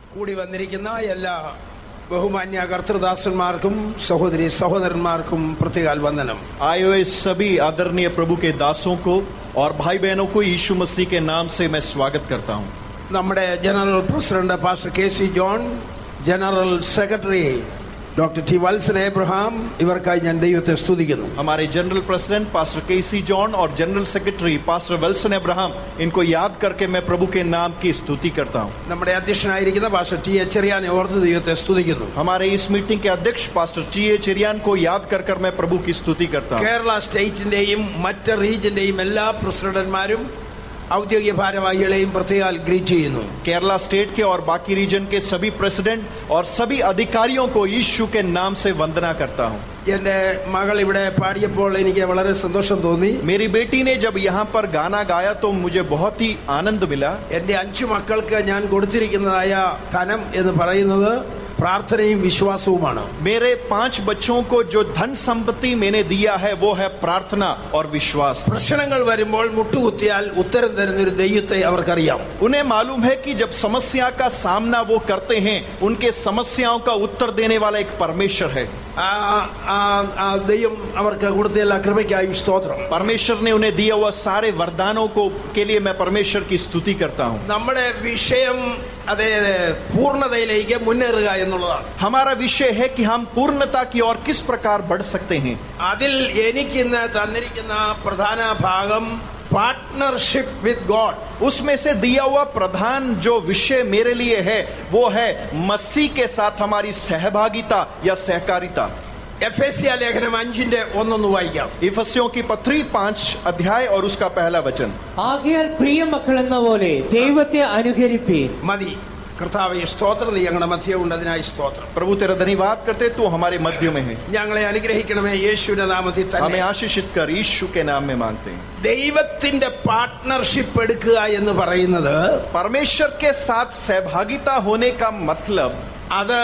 കൂടി വന്നിരിക്കുന്ന എല്ലാ ബഹുമാന്യ കർത്തൃദാസന്മാർക്കും സഹോദരി സഹോദരന്മാർക്കും പ്രത്യേകാൽ വന്ദനം आए हुए सभी आदरणीय प्रभु के दासों को और भाई बहनों को यीशु मसीह के नाम से मैं स्वागत करता हूं നമ്മുടെ general president pastor K C John general secretary doctor T Valsan Abraham ഇവർക്കായി ഞാൻ ദൈവത്തെ സ്തുതിക്കുന്നു हमारे general president pastor K C John और general secretary pastor Valsan Abraham इनको याद करके मैं प्रभु के नाम की स्तुति करता हूं നമ്മുടെ അധ്യക്ഷനായിരിക്കുന്ന പാസ്റ്റർ ടി എച്ചറിയാനെ ഓർത്ത് ദൈവത്തെ സ്തുതിക്കുന്നു हमारे इस मीटिंग के अध्यक्ष पास्टर ची ए चिरियान को याद कर कर मैं प्रभु की स्तुति करता हूं കേരള സ്റ്റേറ്റിന്റെയും മറ്റ് റീജിയന്റെയും എല്ലാ പ്രസിഡന്റുമാരും ഔദ്യോഗിക ഭാരവാഹികളെയും പ്രത്യേകാൽ ഗ്രീറ്റ് ചെയ്യുന്നു केरला स्टेट के और बाकी रीजन के सभी प्रेसिडेंट और सभी अधिकारियों को यीशु के नाम से वंदना करता हूं എന്റെ മകൾ ഇവിടെ പാടിയപ്പോൾ എനിക്ക് വളരെ സന്തോഷം തോന്നി मेरी बेटी ने जब यहाँ पर गाना गाया तो मुझे बहुत ही आनंद मिला എന്റെ അഞ്ചു മക്കൾക്ക് ഞാൻ കൊടുത്തിരിക്കുന്നതായ ധനം എന്ന് പറയുന്നത് പ്രാർത്ഥനയും വിശ്വാസവുമാണ് मेरे पांच बच्चों को जो धन संपत्ति मैंने दिया है वो है प्रार्थना और विश्वास പ്രശ്നങ്ങൾ വരുമ്പോൾ മുട്ടുകുത്തിയാൽ ഉത്തരം തരുന്ന ഒരു ദൈവത്തെ അവർക്കറിയാം उन्हें मालूम है कि जब समस्या का सामना वो करते हैं उनके समस्याओं का उत्तर देने वाला एक परमेश्वर है ആ ആ- ആ ദൈവം അവർക്ക് കൊടുത്ത എല്ലാ കൃപയ്ക്കായും സ്തോത്രം परमेश्वर ने उन्हें दिया हुआ सारे वरदानों को के लिए मैं परमेश्वर की स्तुति करता हूँ നമ്മുടെ വിഷയം അതേ പൂർണ്ണതയിലേക്ക് മുന്നേറുക എന്നുള്ളതാണ് हमारा विषय है कि हम पूर्णता की ओर किस प्रकार बढ़ सकते हैं അതിൽ എനിക്കിന്ന് തന്നിരിക്കുന്ന പ്രധാന ഭാഗം പാർട്ട്ണർഷിപ്പ് വിത്ത് ഗോഡ് उसमें से दिया हुआ प्रधान जो विषय मेरे लिए है वो है मसीह के साथ हमारी सहभागिता या सहकारिता എഫ് എസ് സി ലേഖനം അഞ്ചിന്റെ ഒന്നൊന്ന് വായിക്കാം इफसियों की पत्री पांच अध्याय और उसका पहला वचन ആകയാൽ പ്രിയ മക്കളെന്ന പോലെ ദൈവത്തെ അനുകരിപ്പീൻ മതി കർത്താവ് സ്തോത്രം നീ ഞങ്ങളുടെ മധ്യമുണ്ട് അതിനായി സ്തോത്രം प्रभु तेरा धन्यवाद करते तू हमारे मध्य में है ഞങ്ങളെ അനുഗ്രഹിക്കണമേ യേശുവിന്റെ നാമത്തിൽ हमें തന്നെ आशीषित कर यीशु के नाम में मांगते हैं ദൈവത്തിന്റെ പാർട്ട്ണർഷിപ്പ് എടുക്കുക എന്ന് പറയുന്നത് परमेश्वर के साथ सहभागिता होने का मतलब അത്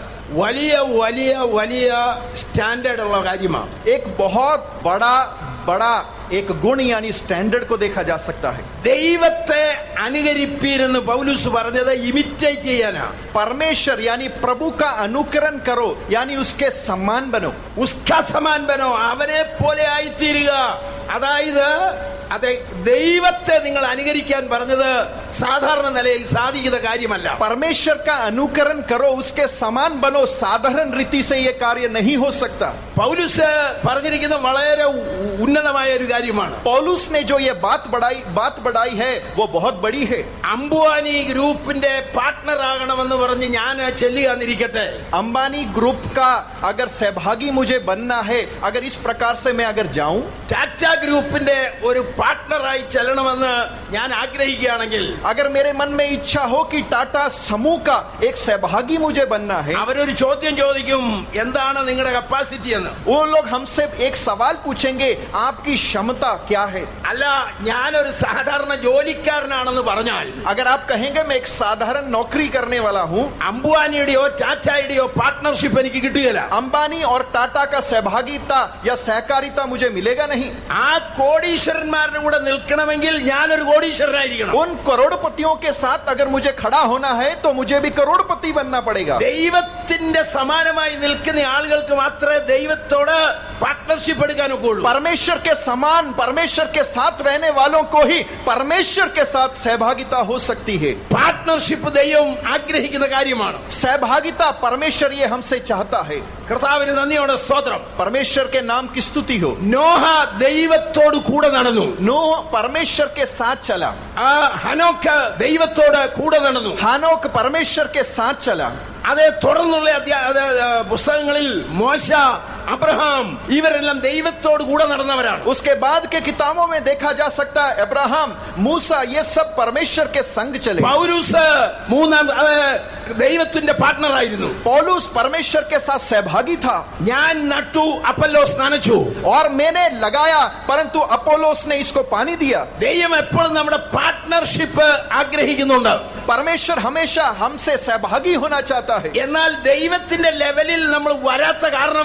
വലിയ വലിയ വലിയ സ്റ്റാൻഡേർഡ് ഉള്ള കാര്യമാണ് एक बहुत बड़ा बड़ा एक गुण यानी स्टैंडर्ड को देखा जा सकता है ദൈവത്തെ അനുകരിപ്പീരെന്ന് പൗലൂസ് പറഞ്ഞത് ഇമിറ്റേറ്റ് ചെയ്യാനാ परमेश्वर यानी प्रभु का अनुकरण करो यानी उसके सम्मान बनो ഉസ്കാസമാൻ ബനോ അവനെ പോലെ ആയിത്തീരുക അതായത് അതെ ദൈവത്തെ നിങ്ങൾ അനുകരിക്കാൻ പറഞ്ഞത് സാധാരണ നിലയിൽ സാധിക്കുന്ന കാര്യമല്ല परमेश्वर का अनुकरण करो उसके समान बनो साधारण रीति से ये कार्य नहीं हो सकता പൗലുസ് പറഞ്ഞിരിക്കുന്ന വളരെ ഉ- ഉന്നതമായ ഒരു കാര്യമാണ് पौलुस ने जो ये बात बढ़ाई बात बढ़ाई है वो बहुत बड़ी है അംബുവാനി ഗ്രൂപ്പിന്റെ പാർട്ട്ണർ ആകണമെന്ന് പറഞ്ഞ് ഞാൻ ചെല്ലുക എന്നിരിക്കട്ടെ अंबानी ग्रुप का अगर सहभागी मुझे बनना है अगर इस प्रकार से मैं अगर जाऊं ടാറ്റ ഗ്രൂപ്പിന്റെ ഒരു പാർട്ട്ണറായി ചെല്ലണമെന്ന് ഞാൻ ആഗ്രഹിക്കുകയാണെങ്കിൽ अगर मेरे मन में इच्छा हो कि टाटा समूह का एक सहभागी मुझे बनना है അവരൊരു ചോദ്യം ചോദിക്കും എന്താണ് നിങ്ങളുടെ കപ്പാസിറ്റി എന്ന് वो लोग हमसे एक सवाल पूछेंगे आपकी क्षमता क्या है അല്ല ഞാനൊരു സാധാരണ ജോലിക്കാരനാണെന്ന് പറഞ്ഞാൽ अगर आप कहेंगे मैं एक साधारण नौकरी करने वाला हूँ അംബുവാനിയുടെയോ ടാറ്റയുടെയോ പാർട്ട്ണർഷിപ്പ് എനിക്ക് കിട്ടുകയില്ല अंबानी और टाटा का सहभागिता या सहकारिता मुझे मिलेगा नहीं ആ കോടീശ്വരന്മാരുടെ കൂടെ നിൽക്കണമെങ്കിൽ ഞാനൊരു കോടീശ്വരനായിരിക്കണം उन करोड़पतियों के साथ अगर मुझे खड़ा होना है तो मुझे भी करोड़पति बनना पड़ेगा ദൈവത്തിന്റെ സമാനമായി നിൽക്കുന്ന ആളുകൾക്ക് മാത്രമേ ദൈവത്തോട് പാർട്ട്ണർഷിപ്പ് എടുക്കാനൊക്കെയുള്ളൂ परमेश्वर के समान परमेश्वर के साथ रहने वालों को ही परमेश्वर के साथ सहभागिता हो सकती है പാർട്ട്ണർഷിപ്പ് ദൈവം ആഗ്രഹിക്കുന്ന കാര്യമാണ് सहभागिता परमेश्वर ये हमसे चाहता है കർത്താവിന് നന്ദിയോടെ സ്തോത്രം परमेश्वर के नाम की स्तुति हो നോഹ ദൈവത്തോട് കൂടെ നടന്നു नो परमेश्वर के साथ चला ആ ഹനോക്ക് ദൈവത്തോട് കൂടെ നടന്നു हानोक परमेश्वर के साथ चला അതേ തുടർന്നുള്ള അധ്യാ- അത് ആ, പുസ്തകങ്ങളിൽ മോശ അബ്രഹാം ഇവരെല്ലാം ദൈവത്തോട് കൂടെ നടന്നവരാണ് उसके बाद के किताबों में देखा जा सकता है अब्राहम मूसा ये सब परमेश्वर के संग चले പൗലൂസ് മൂന്നാം അത് ദൈവത്തിന്റെ പാർട്ട്ണറായിരുന്നു पौलुस परमेश्वर के साथ सहभागी था ഞാൻ നട്ടു അപ്പല്ലോസ് നനച്ചു और मैंने लगाया परंतु अपोलोस ने इसको पानी दिया ദൈവം എപ്പോഴും നമ്മുടെ പാർട്ട്ണർഷിപ്പ് ആഗ്രഹിക്കുന്നുണ്ട് परमेश्वर हमेशा हमसे सहभागी होना चाहता है എന്നാൽ ദൈവത്തിന്റെ ലെവലിൽ നമ്മൾ വരാത്ത കാരണം എന്താ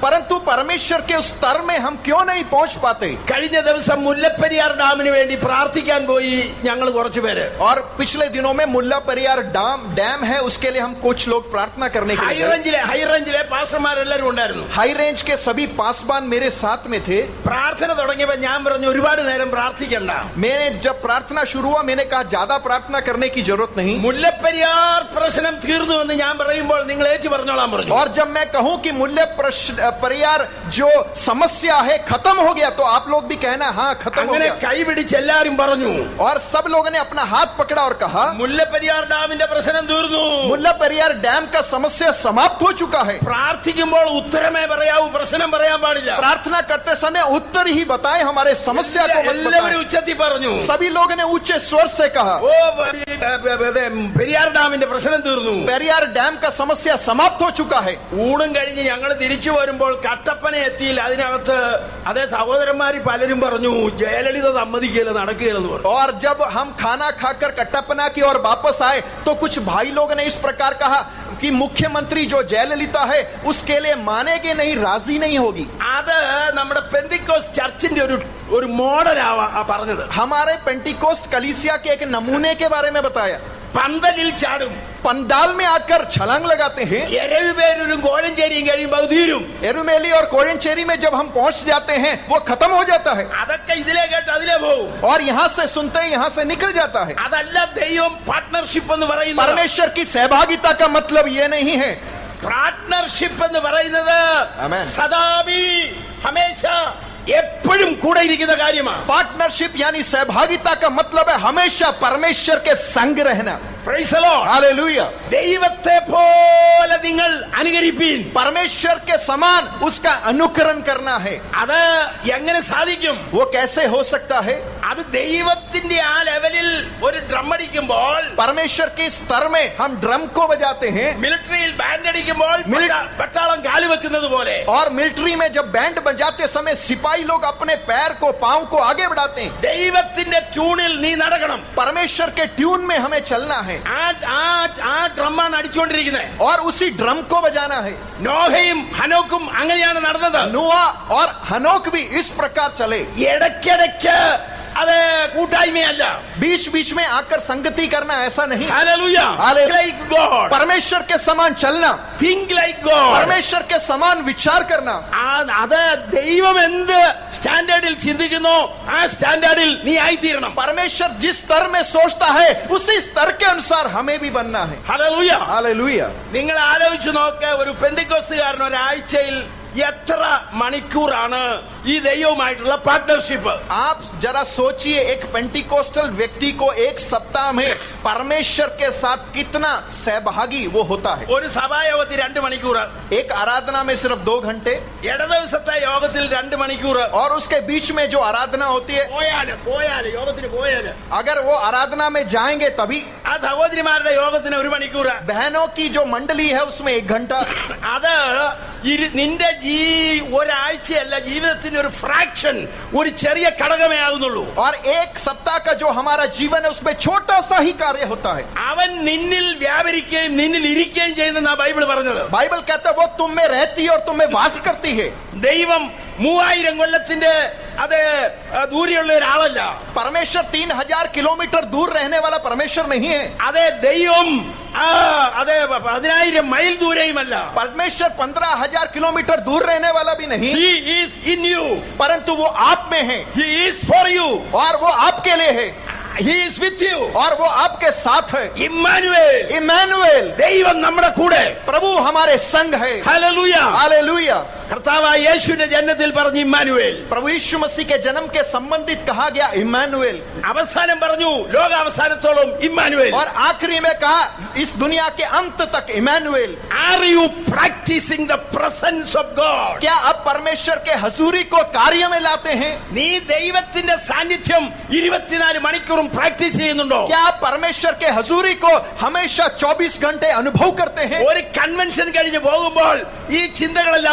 परंतु परमेश्वर के उस स्तर में हम क्यों नहीं पहुंच पाते കഴിഞ്ഞ ദിവസം മുല്ലപ്പെരിയാർ ഡാമിന് വേണ്ടി പ്രാർത്ഥിക്കാൻ പോയി ഞങ്ങൾ കുറച്ചു പേര് और पिछले दिनों में मुल्ला परियार डैम डैम है उसके लिए हम कुछ लोग प्रार्थना करने के लिए गए। ഹൈറേഞ്ചിലെ ഹൈറേഞ്ചിലെ പാസ്റ്റർമാരെല്ലാരും ഉണ്ടായിരുന്നു हाई रेंज के सभी पासबान मेरे साथ में थे പ്രാർത്ഥന തുടങ്ങിയപ്പോ ഞാൻ പറഞ്ഞു ഒരുപാട് നേരം പ്രാർത്ഥിക്കണ്ട मैंने जब प्रार्थना शुरू हुआ मैंने कहा ज्यादा प्रार्थना करने की जरूरत नहीं മുല്ലപ്പെരിയാർ പ്രശ്നം തീർന്നു എന്ന് ഞാൻ പറയുമ്പോൾ നിങ്ങൾ ഏറ്റു പറഞ്ഞോളാൻ പറഞ്ഞു और जब मैं कहूं कि मूल्य प्रश्न- परियार जो समस्या है खत्म हो गया तो आप लोग भी कहना हाँ खत्म हो അങ്ങനെ गया കൈപിടിച്ച് എല്ലാരും പറഞ്ഞു और सब लोगों ने अपना हाथ पकड़ा और कहा മുല്ലപ്പെരിയാർ ഡാമിന്റെ പ്രശ്നം തീർന്നു मुल्ला परियार डैम का समस्या समाप्त हो चुका है പ്രാർത്ഥിക്കുമ്പോൾ ഉത്തരമേ പറയാവൂ പ്രശ്നം പറയാൻ പാടില്ല प्रार्थना करते समय उत्तर ही बताएं हमारे समस्या को मत എല്ലാവരും बताएं। ഉച്ചത്തിൽ പറഞ്ഞു सभी लोगों ने ऊंचे स्वर से कहा ഓ പരി- ഏ, ഏ, ഏ, പെരിയാർ ഡാമിന്റെ പ്രശ്നം തീർന്നു पेरियार डैम का समस्या समाप्त हो चुका है ഊണും കഴിഞ്ഞ് ഞങ്ങൾ തിരിച്ചു വരുമ്പോൾ കട്ടപ്പന എത്തിയില്ല അതിനകത്ത് അതേ സഹോദരന്മാര് പലരും പറഞ്ഞു ജയലളിത സമ്മതിക്കുകയില്ല നടക്കുകയില്ലെന്ന് പറഞ്ഞു और जब हम खाना खाकर कट्टापना की ओर वापस आए तो कुछ भाई लोगों ने इस प्रकार कहा कि मुख्यमंत्री जो जयललिता है उसके लिए मानेगे नहीं राजी नहीं होगी അത് നമ്മുടെ പെന്തിക്കോസ് ചർച്ചിന്റെ ഒരു ഒരു മോഡലാവാ ആ പറഞ്ഞത് हमारे पेंटिकोस्ट कलीसिया के एक नमूने के बारे में बताया പന്തലിൽ ചാടും पंडाल में आकर छलांग लगाते हैं എരവി പേരൊരും കോഴഞ്ചേരിയും കഴിയുമ്പോൾ അത് തീരും एरुमेली और कोयनचेरी में जब हम पहुंच जाते हैं वो खत्म हो जाता है അതൊക്കെ ഇതിലേ കേട്ട് അതിലേ പോകും और यहाँ से सुनते हैं यहाँ से निकल जाता है അതല്ല ദൈവം പാർട്ട്ണർഷിപ്പ് എന്ന് പറയുന്നത് परमेश्वर की सहभागिता का मतलब ये नहीं है പാർട്ട്ണർഷിപ്പ് എന്ന് പറയുന്നത് Amen. സദാബി ഹമേശ എപ്പോഴും കൂടെ ഇരിക്കുന്ന കാര്യമാണ് पार्टनरशिप यानी सहभागिता का मतलब है हमेशा परमेश्वर के संग रहना Praise the Lord. हालेलुया ദൈവത്തെ പോലെ നിങ്ങൾ അനുകരിപ്പീൻ परमेश्वर के समान उसका अनुकरण करना है അത് എങ്ങനെ സാധിക്കും वो कैसे हो सकता है അത് ദൈവത്തിന്റെ ആ ലെവലിൽ ഒരു ഡ്രം അടിക്കുമ്പോൾ परमेश्वर के स्तर में हम ड्रम को बजाते हैं മിലിറ്ററിയിൽ ബാൻഡ് അടിക്കുമ്പോൾ മിലി- പട്ടാ- പട്ടാളം കാല് വെക്കുന്നത് പോലെ और मिलिट्री में जब बैंड बजाते समय सिपाही लोग अपने पैर को पांव को आगे बढ़ाते हैं ദൈവത്തിന്റെ ട്യൂണിൽ നീ നടക്കണം परमेश्वर के ट्यून में हमें चलना है ആ ആ ആ ഡ്രമ്മാണ് അടിച്ചുകൊണ്ടിരിക്കുന്നത് और उसी ड्रम को बजाना है നോഹയും ഹനോക്കും അങ്ങനെയാണ് നടന്നത് नुआ और हनोक भी इस प्रकार चले ഇടയ്ക്കിടയ്ക്ക് അത് കൂട്ടായ്മയല്ല बीच बीच में आकर संगति करना ऐसा नहीं Hallelujah. Hallelujah. Like God. परमेश्वर के समान चलना Think like God. परमेश्वर के समान विचार करना ആ- അത് ദൈവം എന്ത് സ്റ്റാൻഡേർഡിൽ ചിന്തിക്കുന്നോ ആ സ്റ്റാൻഡേർഡിൽ നീ ആയിത്തീരണം परमेश्वर जिस स्तर में सोचता है उसी स्तर के अनुसार हमें भी बनना है ഹല്ലേലൂയ हालेलुया നിങ്ങൾ ആലോചിച്ച് നോക്ക് ഒരു പെന്തിക്കോസ്തുകാരൻ ഒരാഴ്ചയിൽ എത്ര മണിക്കൂറാണ് ഈ ദൈവവുമായിട്ടുള്ള പാർട്ട്ണർഷിപ്പ് आप जरा सोचिए एक पेंटिकोस्टल व्यक्ति को एक सप्ताह में परमेश्वर के साथ कितना सहभागी वो होता है ഒരു സഭായോഗത്തിൽ രണ്ട് മണിക്കൂർ एक आराधना में सिर्फ दो घंटे ഇടദിവസത്തെ യോഗത്തിൽ രണ്ട് മണിക്കൂർ और उसके बीच में जो आराधना होती है പോയാല് പോയാല് യോഗത്തിന് പോയാല് अगर वो आराधना में जाएंगे तभी ആ സഹോദരിമാരുടെ യോഗത്തിന് ഒരു മണിക്കൂർ बहनों की जो मंडली है उसमें एक घंटा അത് ഇരു- നിന്റെ ജീ ഒരാഴ്ചയല്ല ജീവിതത്തിന്റെ ഒരു ഫ്രാക്ഷൻ ഒരു ചെറിയ ഘടകമേ ആകുന്നുള്ളൂ और एक सप्ताह का जो हमारा जीवन है उसमें छोटा सा ही कार्य होता है അവൻ നിന്നിൽ വ്യാപരിക്കുകയും നിന്നിൽ ഇരിക്കുകയും ചെയ്യുന്ന ബൈബിൾ പറഞ്ഞത് बाइबल कहता है वो तुम में रहती है और तुम में वास करती है ദൈവം മൂവായിരം കൊല്ലത്തിന്റെ അത് ആ, ദൂരെയുള്ള ഒരാളല്ല परमेश्वर तीन हजार किलोमीटर दूर रहने वाला परमेश्वर नहीं है അതെ ദൈവം ആ അതെ പതിനായിരം മൈൽ ദൂരെയുമല്ല परमेश्वर पंद्रह हजार किलोमीटर दूर रहने वाला भी नहीं ഹി ഈസ് ഇൻ യു परंतु वो आप में है ഹി ഈസ് ഫോർ യു और वो आपके लिए है ഹി ഈസ് വിത്ത് യു और वो आपके साथ है ഇമ്മാനുവേൽ इमैनुअल ദൈവം നമ്മുടെ കൂടെ प्रभु हमारे संग है ഹല്ലേലൂയ हालेलुया കർത്താവായ യേശുവിന്റെ ജന്മത്തിൽ പറഞ്ഞു ഇമ്മാനുവേൽ प्रभु यीशु मसीह के जन्म के संबंधित कहा गया इमैनुअल അവസാനം പറഞ്ഞു ലോകാവസാനത്തോളം ഇമ്മാനുവേൽ और आखिरी में कहा इस दुनिया के अंत तक Emmanuel are you practising the presence of God क्या अब परमेश्वर के हजूरी को कार्य में लाते हैं നീ ദൈവത്തിന്റെ സാന്നിധ്യം ഇരുപത്തിനാല് മണിക്കൂറും പ്രാക്ടീസ് ചെയ്യുന്നുണ്ടോ क्या आप परमेश्वर के हजूरी को हमेशा 24 घंटे अनुभव करते हैं ഒരു കൺവെൻഷൻ കഴിഞ്ഞ് പോകുമ്പോൾ ഈ ചിന്തകളെല്ലാം മാറിപ്പോകും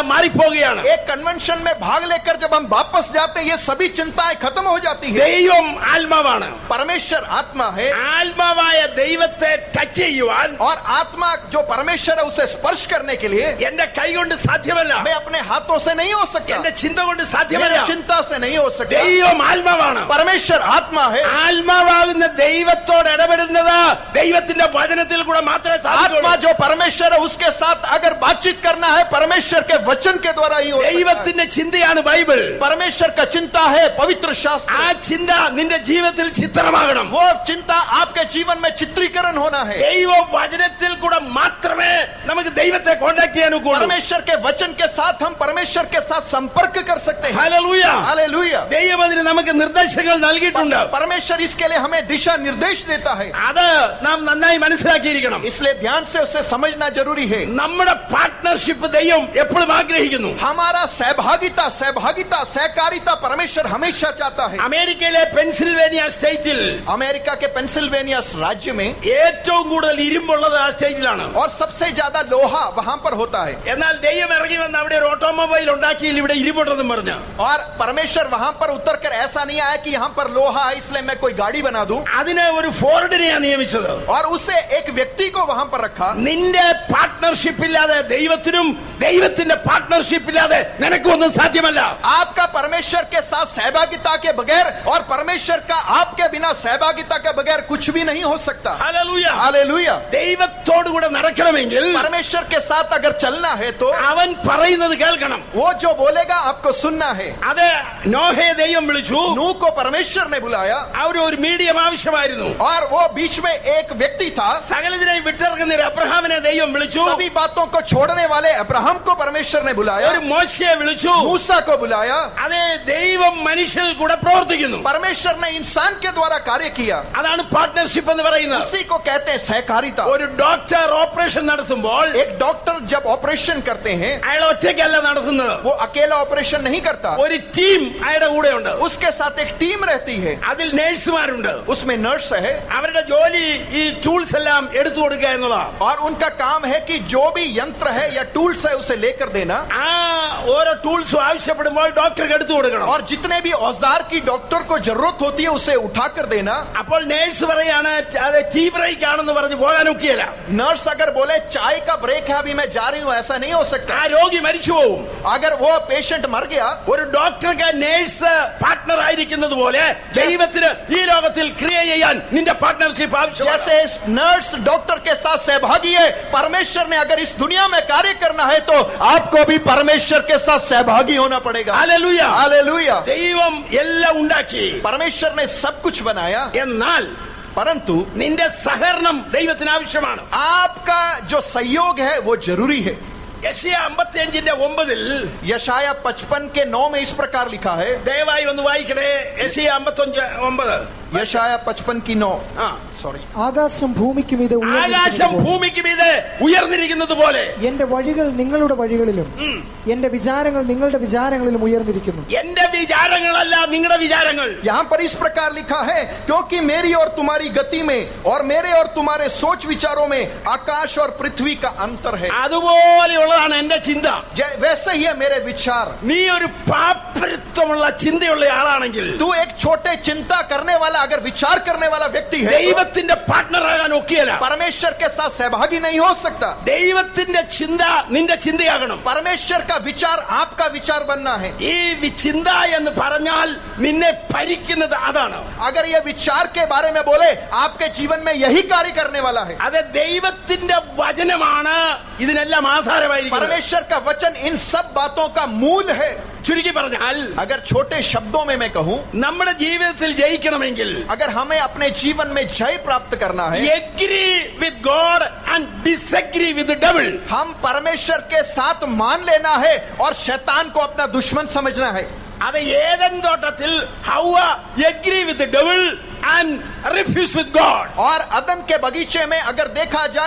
പോകുകയാണ് एक कन्वेंशन में भाग लेकर जब हम वापस जाते हैं ये सभी चिंताएं खत्म हो जाती है ദൈവം ആത്മാവാണ് परमेश्वर आत्मा है ആത്മാവായ ദൈവത്തെ ടച്ച് ചെയ്യുവാൻ और आत्मा जो परमेश्वर है उसे स्पर्श करने के लिए എന്റെ കൈ കൊണ്ട് സാധ്യമല്ല मैं अपने हाथों से नहीं हो सकता എന്റെ ചിന്ത കൊണ്ട് സാധ്യമല്ല मेरी चिंता से नहीं हो सकता ദൈവം ആത്മാവാണ് परमेश्वर आत्मा है ആത്മാവാകുന്ന ദൈവത്തോട് ഇടപെടുന്നത് ദൈവത്തിന്റെ വചനത്തിൽ കൂടെ മാത്രമേ സാധിക്കുള്ളൂ आत्मा जो परमेश्वर है उसके साथ अगर बातचीत करना है परमेश्वर के वचन के द्वारा ही हो सकता है ദൈവത്തിന്റെ ചിന്തയാണ് ബൈബിൾ परमेश्वर का चिंता है पवित्र शास्त्र ആ ചിന്ത നിന്റെ ജീവിതത്തിൽ ചിത്രമാകണം वो चिंता आपके जीवन में चित्रीकरण होना है ദൈവ വചനത്തിൽ കൂടെ മാത്രമേ നമുക്ക് ദൈവത്തെ കോണ്ടാക്ട് ചെയ്യാൻ ഒക്കുള്ളൂ परमेश्वर के वचन के साथ हम परमेश्वर के साथ संपर्क कर सकते हैं ഹല്ലേലൂയ हालेलुया ദൈവം അതിന് നമുക്ക് നിർദ്ദേശങ്ങൾ നൽകിയിട്ടുണ്ട് परमेश्वर इसके लिए हमें दिशा निर्देश देता है അത് നാം നന്നായി മനസ്സിലാക്കിയിരിക്കണം इसलिए ध्यान से उसे समझना जरूरी है നമ്മുടെ പാർട്ട്ണർഷിപ്പ് ദൈവം എപ്പോഴും ആഗ്രഹിക്കുന്നു हमारा सहभागिता सहभागिता सहकारिता परमेश्वर हमेशा चाहता है അമേരിക്കയിലെ പെൻസിൽവേനിയ സ്റ്റേറ്റിൽ अमेरिका के पेंसिल्वेनिया राज्य में ഏറ്റവും കൂടുതൽ ഇരുമ്പുള്ളത് ആ സ്റ്റേറ്റിലാണ് और सबसे ज्यादा लोहा वहां पर होता है എന്നാൽ ദൈവം ഇറങ്ങി വന്ന് അവിടെ ഒരു ഓട്ടോമൊബൈൽ ഉണ്ടാക്കിയില്ല ഇവിടെ ഇരുമ്പുണ്ടെന്നും പറഞ്ഞു और परमेश्वर वहां पर उतर कर ऐसा नहीं आया कि यहाँ पर लोहा है इसलिए मैं कोई गाड़ी बना दूं അതിന് ഒരു ഫോർഡിനെയാണ് നിയമിച്ചത് और उसे एक व्यक्ति को वहां पर रखा നിന്റെ പാർട്ട്ണർഷിപ്പ് ഇല്ലാതെ ദൈവത്തിനും ദൈവത്തിന്റെ പാർട്ട്ണർഷിപ്പ് ഇല്ലാതെ നിനക്കും ഒന്നും സാധ്യമല്ല आपका परमेश्वर के साथ सहभागिता के बगैर और परमेश्वर का आपके बिना सहभागिता के बगैर कुछ भी नहीं हो सकता ഹല്ലേലൂയ हालेलुया ദൈവത്തോടു കൂടെ നടക്കണമെങ്കിൽ परमेश्वर के साथ अगर चलना है तो അവൻ പറയുന്നത് കേൾക്കണം वो जो बोलेगा आपको सुनना है അത് നോഹയെ ദൈവം വിളിച്ചു नू को परमेश्वर ने बुलाया അവർ ഒരു മീഡിയം ആവശ്യമായിരുന്നു और वो बीच में एक व्यक्ति था സകലതിനെയും വിട്ടിറങ്ങുന്ന ഒരു അബ്രഹാമിനെ ദൈവം വിളിച്ചു सभी बातों को छोड़ने वाले अब्राहम को परमेश्वर ने बुलाया ഒരു മോശയെ വിളിച്ചു मूसा को बुलाया അതെ ദൈവം മനുഷ്യനിൽ കൂടെ പ്രവർത്തിക്കുന്നു परमेश्वर ने इंसान के द्वारा कार्य किया അതാണ് പാർട്ട്ണർഷിപ്പ് എന്ന് പറയുന്നത് उसी को कहते हैं सहकारिता ഒരു ഡോക്ടർ ഓപ്പറേഷൻ നടത്തുമ്പോൾ एक डॉक्टर जब ऑपरेशन करते हैं അയാൾ ഒറ്റയ്ക്കല്ല നടത്തുന്നത് वो अकेला ऑपरेशन नहीं करता ഒരു ടീം അയാളുടെ കൂടെ ഉണ്ട് उसके साथ एक टीम रहती है അതിൽ നേഴ്സുമാരുണ്ട് उसमें नर्स है അവരുടെ ജോലി ഈ ടൂൾസ് എല്ലാം എടുത്തു കൊടുക്കുക എന്നുള്ളതാണ് और उनका काम है कि जो भी यंत्र है या टूल्स है उसे लेकर देना ആ ഓരോ ടൂൾസും ആവശ്യപ്പെടുമ്പോൾ ഡോക്ടർക്ക് എടുത്തു കൊടുക്കണം और जितने भी औजार की डॉक्टर को जरूरत होती है उसे उठाकर देना അപ്പോൾ നേഴ്സ് പറയാണ് അത് ടീ ബ്രേക്ക് ആണെന്ന് പറഞ്ഞ് പോകാൻ ഒക്കിയല്ല नर्स अगर बोले चाय का ब्रेक है अभी मैं जा रही हूँ ऐसा नहीं हो सकता ആ രോഗി മരിച്ചു പോകും अगर वो पेशेंट मर गया ഒരു ഡോക്ടർക്ക് നേഴ്സ് പാർട്ട്ണർ ആയിരിക്കുന്നത് പോലെ ദൈവത്തിന് ഈ ലോകത്തിൽ ക്രിയ ചെയ്യാൻ നിന്റെ പാർട്ട്ണർഷിപ്പ് ആവശ്യമാണ് जैसे इस नर्स डॉक्टर के साथ सहभागी है परमेश्वर ने अगर इस दुनिया में कार्य करना है तो आपको भी परमेश्वर के साथ सहभागी होना पड़ेगा ഹല്ലേലൂയ. हालेलुया ദൈവം എല്ലാം ഉണ്ടാക്കി परमेश्वर ने सब कुछ बनाया എന്നാൽ परंतु നിന്റെ സഹകരണം ദൈവത്തിന് ആവശ്യമാണ് आपका जो सहयोग है वो जरूरी है യശയ അമ്പത്തി അഞ്ചിന്റെ ഒമ്പതിൽ यशाया पचपन के नौ में इस प्रकार लिखा है ദയവായി ഒന്ന് വായിക്കണേ യശയ അമ്പത്തി ഒമ്പത് यशाया पचपन की नौ ആ सॉरी ആകാശം ഭൂമിക്ക് മീതെ ആകാശം ഉയർന്നിരിക്കുന്നത് പോലെ ഭൂമിക്ക് മീതെ ഉയർന്നിരിക്കുന്നത് പോലെ എന്റെ വഴികൾ നിങ്ങളുടെ വഴികളിലും എന്റെ വിചാരങ്ങൾ നിങ്ങളുടെ വിചാരങ്ങളിലും ഉയർന്നിരിക്കുന്നു എന്റെ വിചാരങ്ങളല്ല നിങ്ങളുടെ വിചാരങ്ങൾ यहाँ पर इस प्रकार लिखा है क्योंकि मेरी और तुम्हारी गति में और मेरे और तुम्हारे सोच विचारों में आकाश और पृथ्वी का अंतर है അതുപോലെയുള്ളതാണ് എന്റെ ചിന്ത जै- वैसे ही है मेरे विचार നീ ഒരു പാപ്പരത്വമുള്ള ചിന്തയുള്ള ആളാണെങ്കിൽ तू एक छोटे चिंता करने वाला अगर विचार करने वाला व्यक्ति है तो ദൈവത്തിന്റെ പാർട്ട്ണറാകാൻ ഒക്കെയല്ല परमेश्वर के साथ सहभागी नहीं हो सकता ദൈവത്തിന്റെ ചിന്ത നിന്റെ ചിന്തയാകണം परमेश्वर का विचार आपका विचार बनना है ഈ വി- ചിന്ത എന്ന് പറഞ്ഞാൽ നിന്നെ ഭരിക്കുന്നത് അതാണ് अगर ये विचार के बारे में बोले आपके जीवन में यही कार्य करने वाला है അത് ദൈവത്തിന്റെ വചനമാണ് ഇതിനെല്ലാം ആധാരമായിരിക്കുന്നത് परमेश्वर का वचन इन सब बातों का मूल है ചുരുക്കി പറഞ്ഞാൽ अगर छोटे शब्दों में मैं कहूं നമ്മുടെ ജീവിതത്തിൽ ജയിക്കണമെങ്കിൽ अगर हमें अपने जीवन में जय प्राप्त करना है agree with God and disagree with devil हम परमेश्वर के साथ मान लेना है और शैतान को अपना दुश्मन समझना है അത് ഏതൻ തോട്ടത്തിൽ ഹൗവ agree with devil and refuse with God और अदन के बगीचे में अगर देखा जाए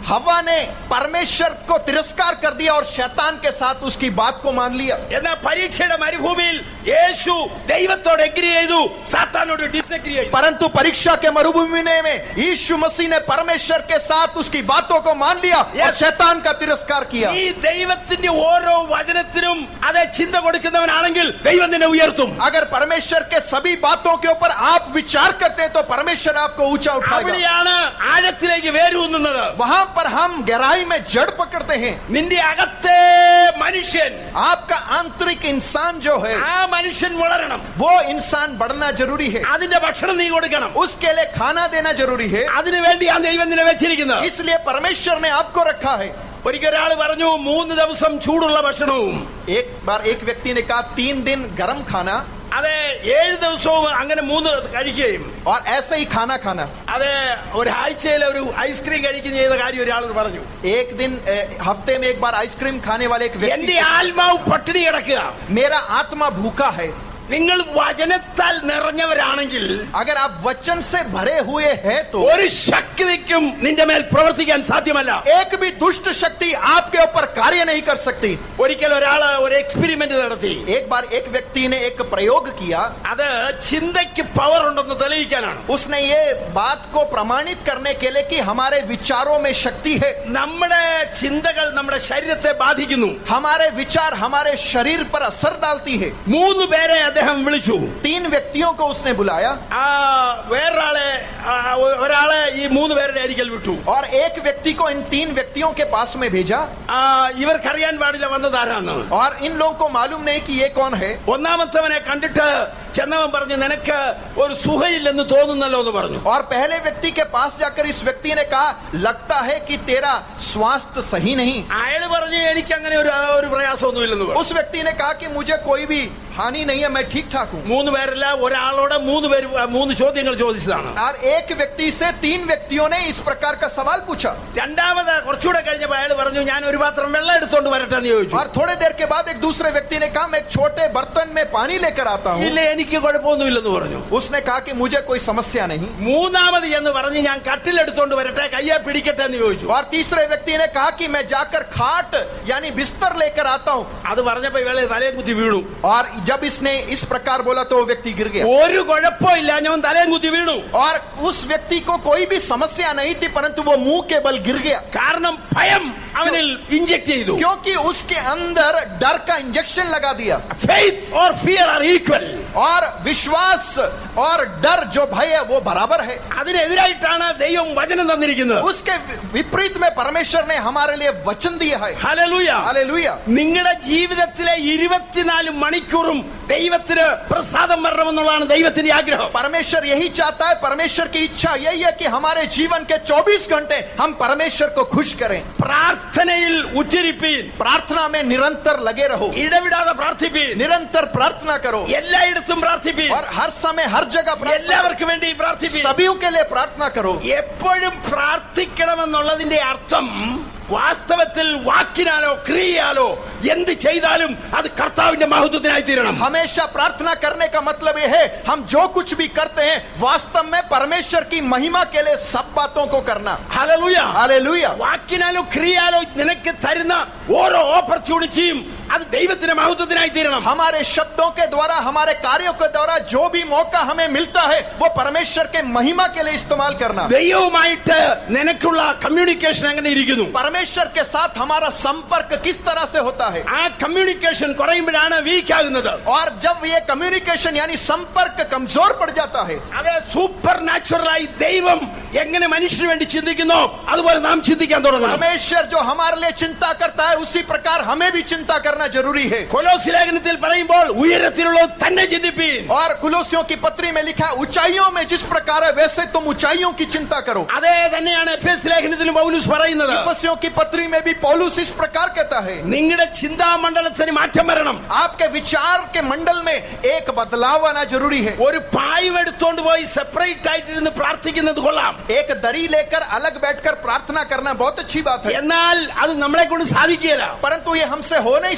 हवा ने परमेश्वर को तिरस्कार कर दिया और शैतान के साथ उसकी बात को मान लिया എന്നാൽ പരീക്ഷയുടെ മരുഭൂമിയിൽ യേശു ദൈവത്തോട് എഗ്രി ചെയ്തു സാത്താനോട് ഡിസഗ്രി ചെയ്തു परंतु परीक्षा के मरुभूमि में यीशु मसीह ने परमेश्वर के साथ उसकी बातों को मान लिया और Yes. शैतान का तिरस्कार किया ഈ ദൈവത്തിന്റെ ഓരോ വചനത്തിനും അതേ ചിന്ത കൊടുക്കുന്നവനാണെങ്കിൽ ദൈവം നിന്നെ ഉയർത്തും अगर परमेश्वर के सभी बातों के ऊपर आप विचार करते हैं तो परमेश्वर आपको ऊंचा उठाएगा അവിടെയാണ് ആഴത്തിലേക്ക് വേരൂന്നുന്നത് वहां पर हम गहराई में जड़ पकड़ते हैं നിന്റെ അകത്തെ മനുഷ്യൻ आपका आंतरिक इंसान जो है ആ മനുഷ്യൻ വളരണം वो इंसान बढ़ना जरूरी है അതിന്റെ ഭക്ഷണം നീ കൊടുക്കണം उसके लिए खाना देना जरूरी है അതിനു വേണ്ടിയാണ് ദൈവം നിന്നെ വെച്ചിരിക്കുന്നത് इसलिए परमेश्वर ने आपको रखा है ഒരിക്കൽ ഒരാൾ പറഞ്ഞു മൂന്ന് ദിവസം ചൂടുള്ള ഭക്ഷണവും एक बार एक व्यक्ति ने कहा तीन दिन गर्म खाना അതെ ഏഴ് ദിവസവും അങ്ങനെ മൂന്ന് കഴിക്കുകയും और ऐसे ही खाना खाना അത് ഒരാഴ്ചയിൽ ഒരു ഐസ്ക്രീം കഴിക്കുകയും ചെയ്ത കാര്യം ഒരാൾ പറഞ്ഞു एक दिन ए, हफ्ते में एक बार आइसक्रीम खाने वाले एक व्यक्ति എന്റെ ആത്മാവ് പട്ടിണി കിടക്കുക मेरा आत्मा भूखा है നിങ്ങൾ വചനത്താൽ നിറഞ്ഞവരാണെങ്കിൽ अगर आप वचन से भरे हुए हैं तो ഒരു ശക്തിക്കും നിന്റെ മേൽ പ്രവർത്തിക്കാൻ സാധ്യമല്ല एक भी दुष्ट शक्ति आपके ऊपर कार्य नहीं कर सकती ഒരിക്കൽ ഒരാള് ഒരു എക്സ്പെരിമെന്റ് നടത്തി एक बार एक व्यक्ति ने एक प्रयोग किया അത് ചിന്തയ്ക്ക് പവർ ഉണ്ടെന്ന് തെളിയിക്കാനാണ് उसने ये बात को प्रमाणित करने के लिए कि हमारे विचारों में शक्ति है നമ്മുടെ ചിന്തകൾ നമ്മുടെ ശരീരത്തെ ബാധിക്കുന്നു हमारे विचार हमारे शरीर पर असर डालती है മൂന്ന് പേരെ അദ്ദേഹം വിളിച്ചു तीन व्यक्तियों को उसने बुलाया ആ വേറൊരാളെ ആ, ഒ- ഒരാളെ ഈ മൂന്ന് പേരുടെ അരികൽ വിട്ടു और एक व्यक्ति को इन तीन व्यक्तियों के पास में भेजा ആ ഇവർക്കറിയാൻ പാടില്ല വന്നതാരാന്ന് और इन लोगों को मालूम नहीं कि ये कौन है ഒന്നാമത്തവനെ കണ്ടിട്ട് ചെന്നവൻ പറഞ്ഞു നിനക്ക് ഒരു സുഖയില്ലെന്ന് തോന്നുന്നല്ലോ എന്ന് പറഞ്ഞു और पहले व्यक्ति के पास जाकर इस व्यक्ति ने कहा लगता है कि तेरा स्वास्थ्य सही नहीं അയാൾ പറഞ്ഞു എനിക്ക് അങ്ങനെ ഒരു ഒരു പ്രയാസമൊന്നുമില്ലെന്ന് പറഞ്ഞു उस व्यक्ति ने कहा कि मुझे कोई भी हानि नहीं है मैं ठीक ठाक हूँ മൂന്ന് പേരല്ല ഒരാളോട് മൂന്ന് പേര് മൂന്ന് ചോദ്യങ്ങൾ ചോദിച്ചതാണ് और एक व्यक्ति से तीन व्यक्तियों ने इस प्रकार का सवाल पूछा രണ്ടാമത് കുറച്ചുകൂടെ കഴിഞ്ഞപ്പോ അയാൾ പറഞ്ഞു ഞാൻ ഒരു പാത്രം വെള്ളം എടുത്തോണ്ട് വരട്ടെ എന്ന് ചോദിച്ചു और थोड़े देर के बाद एक दूसरे व्यक्ति ने कहा मैं एक छोटे बर्तन में पानी लेकर आता हूँ ഇല്ല എനിക്ക് കുഴപ്പമൊന്നുമില്ലെന്ന് പറഞ്ഞു उसने कहा कि मुझे कोई समस्या नहीं മൂന്നാമത് എന്ന് പറഞ്ഞ് ഞാൻ കട്ടിലെടുത്തോണ്ട് വരട്ടെ കയ്യെ പിടിക്കട്ടെ എന്ന് ചോദിച്ചു और तीसरे व्यक्ति ने कहा कि मैं जाकर खाट यानी बिस्तर लेकर आता हूँ അത് പറഞ്ഞപ്പോ ഇവളെ തലയും കുത്തി വീണു और जब इसने इस प्रकार बोला तो वो व्यक्ति गिर गया ഒരു കുഴപ്പമില്ല ഞാൻ തലയും കുത്തി വീണു और उस व्यक्ति को कोई भी समस्या नहीं थी परंतु वो मुंह के बल गिर गया കാരണം ഭയം അവനിൽ ഇഞ്ചക്ട് ചെയ്തു क्योंकि उसके अंदर डर का इंजेक्शन लगा दिया faith or fear are equal और विश्वास और डर जो भय है वो बराबर है അതിനെതിരായിട്ടാണ് ദൈവം വചനം തന്നിരിക്കുന്നത് उसके विपरीत में परमेश्वर ने हमारे लिए वचन दिया है ഹല്ലേലൂയ हालेलुया നിങ്ങളുടെ ജീവിതത്തിലെ ഇരുപത്തിനാല് മണിക്കൂറും ദൈവത്തിന് പ്രസാദം വരണമെന്നുള്ളതാണ് ദൈവത്തിന്റെ ആഗ്രഹം परमेश्वर यही चाहता है परमेश्वर की इच्छा यही है कि हमारे जीवन के 24 घंटे हम परमेश्वर को खुश करें പ്രാർത്ഥനയിൽ ഉച്ചരിപ്പീൻ प्रार्थना में निरंतर लगे रहो ഇടവിടാതെ പ്രാർത്ഥിപ്പീൻ निरंतर प्रार्थना करो എല്ലായിടത്തും പ്രാർത്ഥിപ്പീൻ और हर समय हर जगह प्रार्थना എല്ലാവർക്കും വേണ്ടി പ്രാർത്ഥിപ്പീൻ सभी के लिए प्रार्थना करो എപ്പോഴും പ്രാർത്ഥിക്കണമെന്നുള്ളതിന്റെ അർത്ഥം വാസ്തവത്തിൽ വാക്കിനാലോ ക്രിയയാലോ എന്ത് ചെയ്താലും അത് കർത്താവിന്റെ മഹത്വത്തിനായി തീരണം हमेशा प्रार्थना करने का मतलब यह है हम जो कुछ भी करते हैं वास्तव में परमेश्वर की महिमा के लिए सब बातों को करना ഹല്ലേലൂയ हालेलुया വാക്കിനാലോ ക്രിയയാലോ നിനക്ക് തരുന്ന ഓരോ ഓപ്പർച്യൂണിറ്റിയും അത് ദൈവത്തിന്റെ മഹത്വത്തിനായി തീരണം हमारे शब्दों के द्वारा हमारे कार्यों के द्वारा जो भी मौका हमें मिलता है वो परमेश्वर के महिमा के लिए इस्तेमाल करना ദൈവവുമായിട്ട് നിനക്കുള്ള കമ്മ്യൂണിക്കേഷൻ അങ്ങനെ ഇരിക്കുന്നു परमेश्वर के साथ हमारा संपर्क किस तरह से होता है ആ കമ്മ്യൂണിക്കേഷൻ കുറയുമ്പോഴാണ് വീക്ക് ആകുന്നത് और जब ये कम्युनिकेशन यानी संपर्क कमजोर पड़ जाता है അത് സൂപ്പർ നാച്ചുറലായി ദൈവം എങ്ങനെ മനുഷ്യന് വേണ്ടി ചിന്തിക്കുന്നോ അതുപോലെ നാം ചിന്തിക്കാൻ തുടങ്ങണം परमेश्वर जो हमारे लिए चिंता करता है उसी प्रकार हमें भी चिंता करना जरूरी है കൊലോസ് ലേഖനത്തിൽ പറയുമ്പോൾ ഉയരത്തിലുള്ളത് തന്നെ ചിന്തിപ്പീൻ और कुलोसियों की पत्री में लिखा है ऊंचाइयों में जिस प्रकार है वैसे तुम ऊंचाइयों की चिंता करो അതേ തന്നെയാണ് എഫ് എസ് ലേഖനത്തിലും പൗലൂസ് പറയുന്നത് इफिसियों की पत्री में भी पौलुस इस प्रकार कहता है നിങ്ങളുടെ ചിന്താമണ്ഡലത്തിന് മാറ്റം വരണം आपके विचार के मंडल में एक बदलाव आना जरूरी है ഒരു പായും എടുത്തോണ്ട് പോയി സെപ്പറേറ്റ് ആയിട്ടിരുന്ന് പ്രാർത്ഥിക്കുന്നത് കൊള്ളാം एक दरी लेकर अलग बैठकर प्रार्थना करना बहुत अच्छी बात है എന്നാൽ അത് നമ്മളെ കൊണ്ട് സാധിക്കുകയില്ല परंतु ये हमसे हो नहीं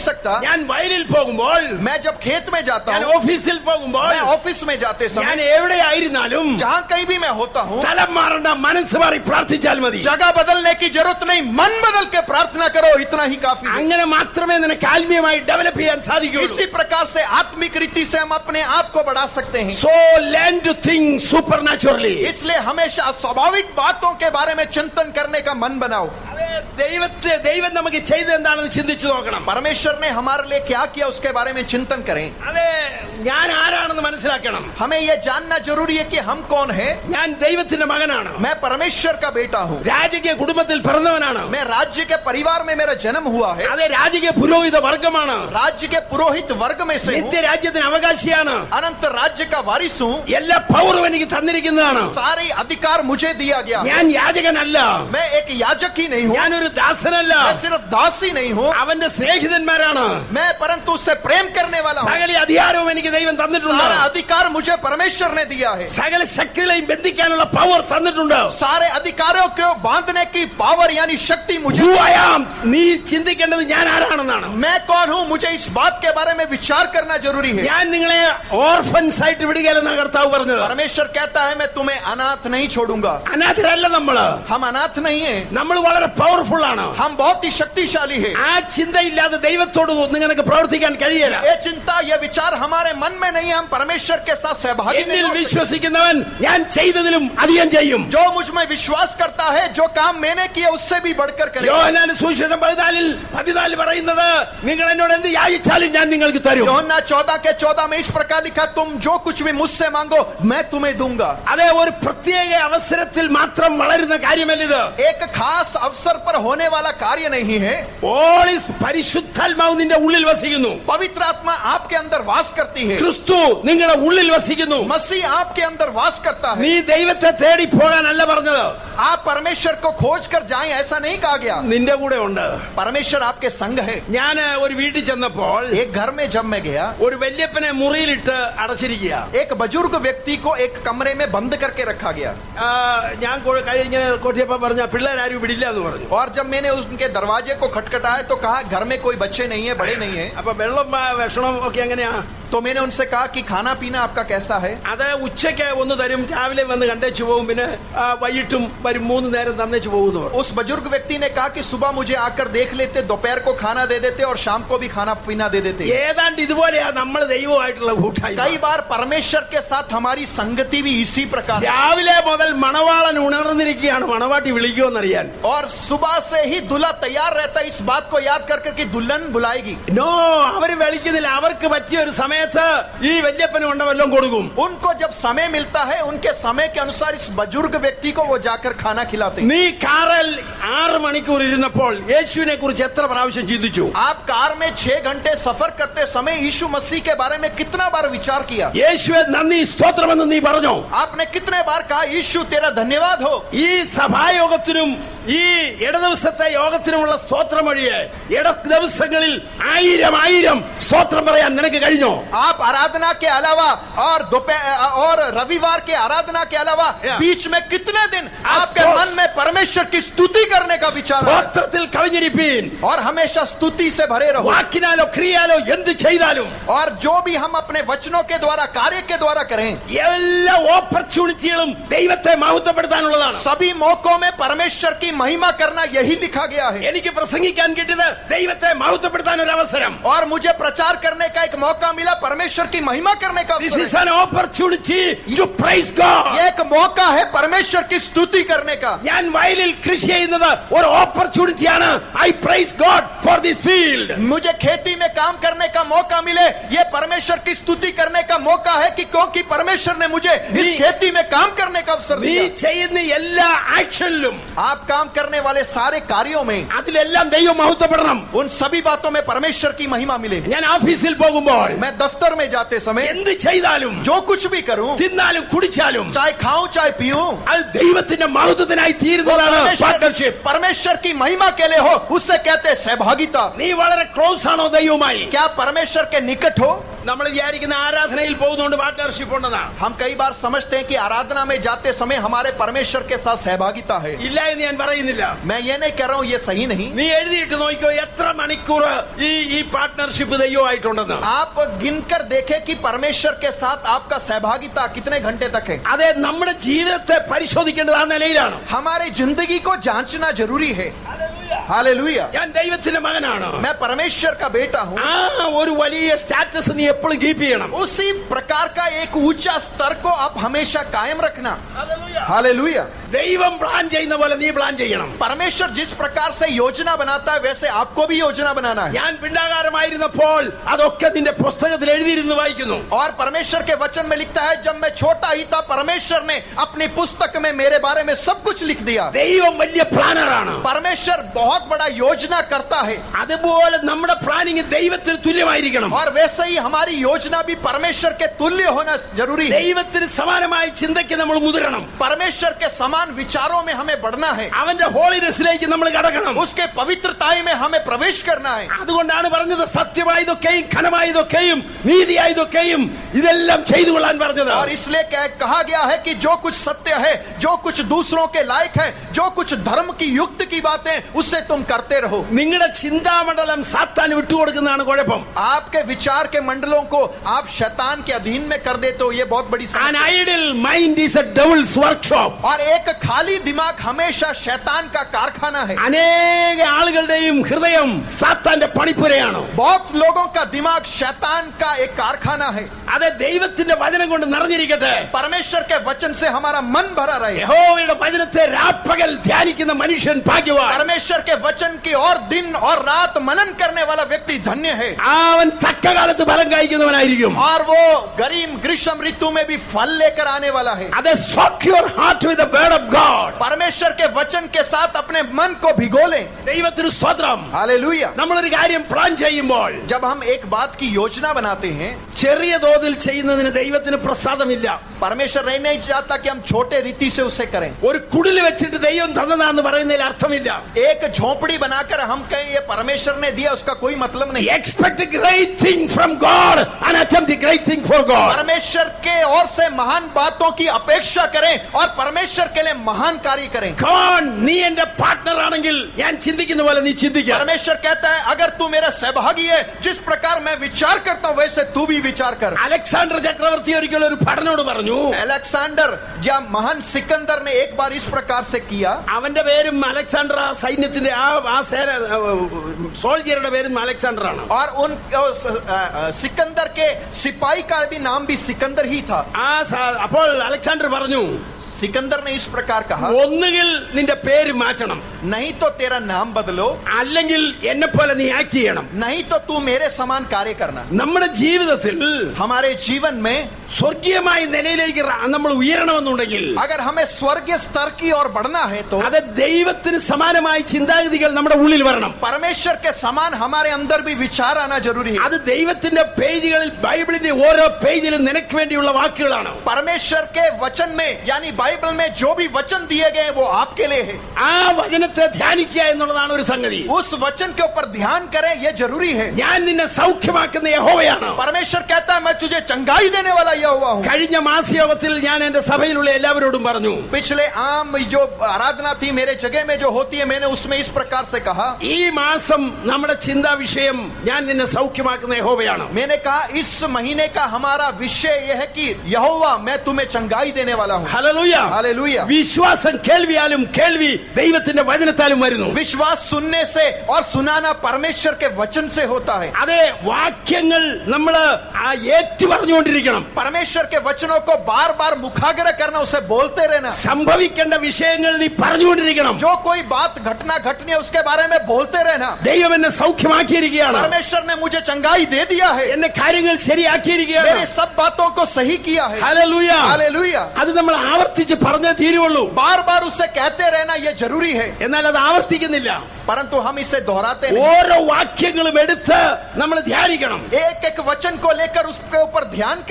सकता ഞാൻ വയലിൽ പോകുമ്പോൾ मैं जब खेत में जाता ഞാൻ हूँ ഓഫീസിൽ പോകുമ്പോൾ मैं ऑफिस में जाते ഞാൻ समय എവിടെയായിരുന്നാലും जहाँ कहीं भी मैं होता हूँ സ്ഥലം മാറണ്ട മനസ്സ് മാറി പ്രാർത്ഥിച്ചാൽ മതി जगह बदलने की जरूरत नहीं मन बदल के प्रार्थना करो इतना ही काफी है അങ്ങനെ മാത്രമേ നിനക്ക് ആത്മീയമായി ഡെവലപ്പ് ചെയ്യാൻ സാധിക്കൂ इसी प्रकार से आत्मिक रीति से हम अपने आप को बढ़ा सकते हैं so learn to think supernaturally इसलिए हमेशा स्वाभाविक बातों के बारे में चिंतन करने का मन बनाओ ദൈവത്തെ ദൈവം നമുക്ക് ചെയ്ത് എന്താണെന്ന് ചിന്തിച്ചു നോക്കണം परमेश्वर ने हमारे लिए क्या किया उसके बारे में चिंतन करें അതെ ഞാൻ ആരാണെന്ന് മനസ്സിലാക്കണം हमें यह जानना जरूरी है कि हम कौन है ഞാൻ ദൈവത്തിന്റെ മകനാണ് मैं परमेश्वर का बेटा हूँ രാജകീയ കുടുംബത്തിൽ പിറന്നവനാണ് मैं राज्य के परिवार में मेरा जन्म हुआ है അതെ രാജകീയ പുരോഹിത വർഗമാണ് राज्य के पुरोहित वर्ग में से हूँ നിത്യരാജ്യത്തിന് അവകാശിയാണ് अनंत राज्य का वारिस हूँ എല്ലാ പൗറും എനിക്ക് തന്നിരിക്കുന്നതാണ് सारे अधिकार मुझे दिया गया है। ഞാൻ യാചകനല്ല मैं एक याजक ही नहीं हूँ ഞാനൊരു ദാസനല്ല मैं सिर्फ दास ही नहीं हूँ അവന്റെ സ്നേഹിതന്മാരാണ് मैं परंतु उससे प्रेम करने वाला हूँ സകല അധികാരവും എനിക്ക് ദൈവം തന്നിട്ടുണ്ട് सारा अधिकार मुझे परमेश्वर ने दिया है സകല ശക്തികളെയും ബന്ധിക്കാനുള്ള പവർ തന്നിട്ടുണ്ട് सारे अधिकारों को बांधने की पावर यानी शक्ति मुझे Who I am? നീ ചിന്തിക്കേണ്ടത് ഞാൻ ആരാണെന്നാണ് मैं कौन हूँ मुझे इस बात के बारे में विचार करना जरूरी है ഞാൻ നിങ്ങളെ ഓർഫൻസ് ആയിട്ട് വിടുകയല്ലെന്നാണ് കർത്താവ് പറഞ്ഞത് परमेश्वर कहता है मैं तुम्हें अनाथ नहीं छोड़ूंगा അനാഥരല്ല നമ്മള് हम अनाथ नहीं है നമ്മൾ വളരെ പവർഫുൾ ആണ് हम बहुत ही शक्तिशाली है ആ ചിന്തയില്ലാതെ ദൈവത്തോട് നിങ്ങൾക്ക് പ്രവർത്തിക്കാൻ കഴിയില്ല ये चिंता ये विचार हमारे मन में नहीं है हम परमेश्वर के साथ सहभागी नहीं എന്നിൽ हो सकते। വിശ്വസിക്കുന്നവൻ ഞാൻ ചെയ്തതിലും അധികം ചെയ്യും जो मुझ में विश्वास करता है जो काम मैंने किया उससे भी बढ़कर करेगा യോഹന്നാൻ സുവിശേഷം പതിനാലിൽ പതിനാല് പറയുന്നത് നിങ്ങൾ എന്നോട് എന്ത് യാചിച്ചാലും ഞാൻ നിങ്ങൾക്ക് തരും योहन्ना चौदह के चौदह में इस प्रकार लिखा तुम जो कुछ भी मुझसे मांगो मैं तुम्हें दूंगा അതെ ഒരു പ്രത്യേക അവസരത്തിൽ മാത്രം വളരുന്ന കാര്യമല്ലിത് एक खास अवसर पर होने वाला कार्य नहीं है ഓളിസ് പരിശുദ്ധാത്മാവ് നിന്റെ ഉള്ളിൽ വസിക്കുന്നു पवित्र आत्मा आपके अंदर वास करती है ക്രിസ്തു നിങ്ങളുടെ ഉള്ളിൽ വസിക്കുന്നു मसीह आपके अंदर वास करता है നീ ദൈവത്തെ തേടി പോകാനല്ല പറഞ്ഞത് आप परमेश्वर को खोज कर जाएं ऐसा नहीं कहा गया നിന്റെ കൂടെ ഉണ്ട് परमेश्वर आपके संग है ഞാൻ ഒരു വീട്ടിൽ ചെന്നപ്പോൾ एक घर में जब मैं गया ഒരു വല്യപ്പനെ മുറിയിലിട്ട് അടച്ചിരിക്കുക एक बुजुर्ग व्यक्ति को एक कमरे में बंद करके रखा गया ആ, ഞാൻ കൊ- കൈ ഇങ്ങനെ കൊട്ടിയപ്പോ പറഞ്ഞ പിള്ളേരാരും ഇവിടെ ഇല്ല എന്ന് പറഞ്ഞു और जब मैंने उनके दरवाजे को खटखटाया तो कहा घर में कोई बच्चे नहीं है बड़े नहीं है അപ്പൊ വെള്ളം ആ, ഭക്ഷണം ഒക്കെ എങ്ങനെയാ तो मैंने उनसे कहा कि खाना पीना आपका कैसा है അത് ഉച്ചയ്ക്ക് ഒന്ന് തരും രാവിലെ വന്ന് കണ്ടേച്ചു പോകും പിന്നെ ആ, വൈകിട്ടും വരും മൂന്ന് നേരം തന്നേച്ചു പോകുന്നു പറഞ്ഞു. उस बुजुर्ग व्यक्ति ने कहा कि सुबह मुझे आकर देख लेते दोपहर को खाना दे देते और शाम को भी खाना पीना दे देते ഏതാണ്ട് ഇതുപോലെയാ നമ്മൾ ദൈവമായിട്ടുള്ള കൂട്ടായി कई बार परमेश्वर के साथ हमारी संगति भी इसी प्रकार है। രാവിലെ മുതൽ മണവാളൻ ഉണർന്നിരിക്കുകയാണ് മണവാട്ടി വിളിക്കുമെന്നറിയാൻ और सुबह से ही दूल्हा तैयार रहता है इस बात को याद कर कर कि दुल्हन बुलाएगी നോ അവര് വിളിക്കുന്നില്ല അവർക്ക് പറ്റിയ ഒരു സമയത്ത് ഈ വല്യപ്പന് കൊണ്ട് വല്ലതും കൊടുക്കും उनको जब समय मिलता है उनके समय के अनुसार इस बुजुर्ग व्यक्ति को वो जाकर खाना खिलाते हैं നീ കാറിൽ ആറ് മണിക്കൂർ ഇരുന്നപ്പോൾ യേശുവിനെ കുറിച്ച് എത്ര പ്രാവശ്യം ചിന്തിച്ചു आप कार में छह घंटे सफर करते समय यीशु मसीह के बारे में कितना बार विचार किया യേശുവെ നന്ദി സ്തോത്രമെന്ന് നീ പറഞ്ഞോ आपने कितने बार कहा यीशु तेरा धन्यवाद हो ഈ സഭായോഗത്തിനും ഈ ഇടദിവസത്തെ യോഗത്തിനുമുള്ള സ്തോത്രം വഴിയെ ഇട ദിവസങ്ങളിൽ ആയിരം ആയിരം സ്തോത്രം പറയാൻ നിനക്ക് കഴിഞ്ഞോ आप आराधना के अलावा और दोपहर और रविवार के आराधना के अलावा Yeah. बीच में कितने दिन Of आपके course. मन में परमेश्वर की स्तुति करने का विचार है സ്തോത്രത്തിൽ കവിഞ്ഞിരിപ്പീൻ और हमेशा स्तुति से भरे रहो വാക്കിനാലോ ക്രിയാലോ എന്ത് ചെയ്താലും और जो भी हम अपने वचनों के द्वारा कार्य के द्वारा करें എല്ലാ ഓപ്പർച്യൂണിറ്റികളും ദൈവത്തെ മഹത്വപ്പെടുത്താനുള്ളതാണ് सभी मौकों में परमेश्वर की महिमा करना यही लिखा गया है എനിക്ക് പ്രസംഗിക്കാൻ കിട്ടിയത് ദൈവത്തെ മഹത്വപ്പെടുത്താൻ ഒരു അവസരം और मुझे प्रचार करने का एक मौका मिला परमेश्वर की महिमा करने का ദിസ് अवसर ഇസ് है। An opportunity to praise God ये एक मौका है परमेश्वर की स्तुति करने का ഞാൻ വയലിൽ കൃഷി ചെയ്യുന്നത് ഒരു ഓപ്പർച്യൂണിറ്റിയാണ് I praise God for this field मुझे खेती में काम करने का मौका मिले ये परमेश्वर की स्तुति करने का मौका है कि क्योंकि परमेश्वर ने मुझे इस नहीं। खेती में काम करने का अवसर നീ दिया ചെയ്യുന്ന എല്ലാ ആക്ഷനിലും आप काम करने वाले सारे कार्यों में അതിലെല്ലാം ദൈവം മഹത്വപ്പെടണം उन सभी बातों में परमेश्वर की महिमा मिले ഞാൻ ഓഫീസിൽ പോകുമ്പോൾ मैं दफ्तर में जाते समय എന്ത് ചെയ്താലും जो कुछ भी करूं തിന്നാലും കുടിച്ചാലും चाहे खाऊं चाहे पीऊं അത് ദൈവത്തിന്റെ മഹത്വത്തിനായി തീരുന്നതാണ് परमेश्वर, പാർട്ണർഷിപ്പ് परमेश्वर की महिमा के लिए हो उससे कहते हैं सहभागिता നീ വളരെ ക്ലോസ് ആണോ ദൈവവുമായി क्या परमेश्वर के निकट हो നമ്മൾ വിചാരിക്കുന്ന ആരാധനയിൽ പോകുന്നതുകൊണ്ട് പാർട്ട്ണർഷിപ്പ് ഉണ്ടെന്നാ हम कई बार समझते हैं कि आराधना में जाते समय हमारे परमेश्वर के साथ सहभागिता है ഇല്ല എന്ന് ഞാൻ പറയുന്നില്ല मैं ये नहीं कह रहा हूँ ये सही नहीं നീ എഴുതിയിട്ട് നോക്കിയോ എത്ര മണിക്കൂർ ഈ ഈ പാർട്ട്ണർഷിപ്പ് ദൈവമായിട്ടുണ്ടെന്ന് आप गिनकर देखें कि परमेश्वर के साथ आपका सहभागिता कितने घंटे तक है അതെ നമ്മുടെ ജീവിതത്തെ പരിശോധിക്കേണ്ടത് ആ നിലയിലാണ് हमारी जिंदगी को जांचना जरूरी है हालेलुया ഞാൻ ദൈവത്തിന്റെ മകനാണ് मैं परमेश्वर का बेटा हूँ ആ ഒരു വലിയ സ്റ്റാറ്റസ് നീ എപ്പോഴും കീപ്പ് ചെയ്യണം उसी प्रकार का एक ऊंचा स्तर को आप हमेशा कायम रखना हालेलुया ദൈവം പ്ലാൻ ചെയ്യുന്ന പോലെ നീ പ്ലാൻ ചെയ്യണം परमेश्वर जिस प्रकार से योजना बनाता है वैसे आपको भी योजना बनाना है ഞാൻ പിണ്ടാകാരമായിരുന്നപ്പോൾ അതൊക്കെ നിന്റെ പുസ്തകത്തിൽ എഴുതിയിരുന്നു വായിക്കുന്നു और परमेश्वर के वचन में लिखता है जब मैं छोटा ही था परमेश्वर ने अपनी पुस्तक में मेरे बारे में सब कुछ लिख दिया ദൈവം വലിയ പ്ലാനറാണ് परमेश्वर बहुत बड़ा योजना करता है അതുപോലെ നമ്മുടെ പ്ലാനിങ് ദൈവത്തിന് തുല്യമായിരിക്കണം और वैसे ही हमारी योजना भी परमेश्वर के तुल्य होना जरूरी है ദൈവത്തിന് സമാനമായ ചിന്തയ്ക്ക് നമ്മൾ മുതിരണം परमेश्वर के समान विचारों में हमें बढ़ना है അവന്റെ ഹോളിനെസ്സിലേക്ക് നമ്മൾ കടക്കണം उसके पवित्रताई में हमें प्रवेश करना है അതുകൊണ്ടാണ് പറഞ്ഞത് സത്യമായതൊക്കെയും ഘനമായതൊക്കെയും നീതിയായതൊക്കെയും ഇതെല്ലാം ചെയ്തു കൊള്ളാൻ പറഞ്ഞത് और इसलिए कह- कहा गया है कि जो कुछ सत्य है जो कुछ दूसरों के लायक है जो कुछ धर्म की युक्त की बातें उससे तुम करते रहो നിങ്ങളുടെ ചിന്താമണ്ഡലം സാത്താൻ വിട്ടുകൊടുക്കുന്നതാണ് കുഴപ്പം आपके विचार के मंडलों को आप शैतान के अधीन में कर देते हो ये बहुत बड़ी An समस्या है। idle mind is a devil's workshop. और एक खाली दिमाग हमेशा शैतान का कारखाना है അനേക ആളുകളുടെയും ഹൃദയം സാത്താന്റെ പണിപ്പുരയാണ് बहुत लोगों का दिमाग शैतान का एक कारखाना है അത് ദൈവത്തിന്റെ വചനം കൊണ്ട് നിറഞ്ഞിരിക്കട്ടെ परमेश्वर के वचन से हमारा मन भरा रहे യഹോവയുടെ വചനത്തെ രാപ്പകൽ ധ്യാനിക്കുന്ന മനുഷ്യൻ ഭാഗ്യവാൻ परमेश्वर के वचन की और दिन और रात मनन करने वाला व्यक्ति धन्य है അവൻ തക്ക കാലത്ത് ഫലം കായ്ക്കുന്നവനായിരിക്കും और वो गरीम ग्रीष्म ऋतु में भी फल लेकर आने वाला है അത് soak your heart with word of God परमेश्वर के वचन के साथ अपने मन को भिगो लें ദൈവത്തിന് സ്തോത്രം हालेलुया നമ്മളൊരു കാര്യം പ്ലാൻ ചെയ്യുമ്പോൾ जब हम एक बात की योजना बनाते हैं ചെറിയ തോതിൽ ചെയ്യുന്നതിന് ദൈവത്തിന് പ്രസാദമില്ല परमेश्वर नहीं नहीं चाहता कि हम छोटे रीति से उसे करें ഒരു കുടിൽ വെച്ചിട്ട് ദൈവം തന്നതാന്ന് പറയുന്നതിൽ അർത്ഥമില്ല एक झोपड़ी बनाकर हम कहें ये परमेश्वर ने दिया उसका कोई मतलब नहीं expect a great thing from God and attempt a great thing for God. परमेश्वर के ओर से महान बातों की अपेक्षा करें और परमेश्वर के लिए महान कार्य करें God, നീ എന്റെ പാർട്ട്ണർ ആണെങ്കിൽ ഞാൻ ചിന്തിക്കുന്ന പോലെ നീ ചിന്തിക്കുക परमेश्वर कहता है अगर तू मेरा सहभागी है जिस प्रकार मैं विचार करता हूं वैसे तू भी विचार कर അലക്സാണ്ടർ ചക്രവർത്തി ഒരിക്കൽ ഒരു ഭടനോട് പറഞ്ഞു अलेक्सेंडर या महान सिकंदर ने एक बार इस प्रकार से किया അവന്റെ പേരും അലക്സാണ്ടർ ആ സൈന്യത്തിന്റെ ആ ആ സേന സോൾജിയറുടെ പേരും അലക്സാണ്ടർ ആണ് और उन अ, स- अ, अ, सिकंदर के सिपाही का भी नाम भी सिकंदर ही था ആ സ- അപ്പോൾ അലക്സാണ്ടർ പറഞ്ഞു सिकंदर ने इस प्रकार कहा ഒന്നുകിൽ നിന്റെ പേര് മാറ്റണം नहीं तो तेरा नाम बदलो അല്ലെങ്കിൽ എന്നെ പോലെ നീ ആക്ട് ചെയ്യണം नहीं तो तू मेरे समान कार्य करना നമ്മുടെ ജീവിതത്തിൽ हमारे जीवन में സ്വർഗീയമായ നിലയിലേക്ക് റ- നമ്മൾ ഉയരണമെന്നുണ്ടെങ്കിൽ अगर हमें स्वर्गीय स्तर की ओर बढ़ना है तो അത് ദൈവത്തിന് സമാനമായ ചിന്താഗതികൾ നമ്മുടെ ഉള്ളിൽ വരണം परमेश्वर के समान हमारे अंदर भी विचार आना जरूरी है അത് ദൈവത്തിന്റെ പേജുകളിൽ ബൈബിളിന്റെ ഓരോ പേജിലും നിനക്ക് വേണ്ടിയുള്ള വാക്കുകളാണ് परमेश्वर के वचन में यानी बाइबल में जो भी वचन दिए गए हैं, वो आपके लिए है ആ വചനത്തെ ധ്യാനിക്കുക എന്നുള്ളതാണ് ഒരു സംഗതി उस वचन के ऊपर ध्यान करें ये जरूरी है ഞാൻ നിന്നെ സൗഖ്യമാക്കുന്ന യഹോവയാണ് परमेश्वर कहता है मैं तुझे चंगाई देने वाला यह हुआ हूँ കഴിഞ്ഞ മാസയോഗത്തിൽ ഞാൻ എന്റെ സഭയിലുള്ള എല്ലാവരോടും പറഞ്ഞു पिछले आम जो आराधना थी मेरे जगह में जो होती है मैंने उसमें इस प्रकार से कहा ഈ മാസം നമ്മുടെ ചിന്താ വിഷയം ഞാൻ നിന്നെ സൗഖ്യമാക്കുന്ന യഹോവയാണ് मैंने कहा इस महीने का हमारा विषय यह है कि यहोवा मैं तुम्हें चंगाई देने वाला हूँ ഹല്ലേലൂയ हालेलुया വിശ്വാസം കേൾവിയാലും കേൾവി ദൈവത്തിന്റെ വചനത്താലും വരുന്നു विश्वास सुनने से और सुनाना परमेश्वर के वचन से होता है അതെ വാക്യങ്ങൾ നമ്മൾ ആ ഏറ്റു പറഞ്ഞുകൊണ്ടിരിക്കണം परमेश्वर के वचनों को बार बार मुखाग्र करना उसे बोलते रहना സംഭവിക്കേണ്ട വിഷയങ്ങൾ നീ പറഞ്ഞുകൊണ്ടിരിക്കണം जो कोई बात घटना घटनी है उसके बारे में बोलते रहना ദൈവം എന്നെ സൗഖ്യമാക്കിയിരിക്കുകയാണ് परमेश्वर ने मुझे चंगाई दे दिया है എന്നെ കാര്യങ്ങൾ ശരിയാക്കിയിരിക്കുകയാണ് मेरी सब बातों को सही किया है ഹല്ലേലൂയ हालेलुया അത് നമ്മൾ ആവർത്തിച്ച് പറഞ്ഞേ തീരുവുള്ളൂ बार बार उससे कहते रहना यह जरूरी है എന്നാൽ അത് ആവർത്തിക്കുന്നില്ല परंतु हम इसे दोहराते नहीं ഓരോ വാക്യങ്ങളും എടുത്ത് നമ്മൾ ധ്യാനിക്കണം एक एक वचन को लेकर उसके ऊपर ध्यान केंद्रित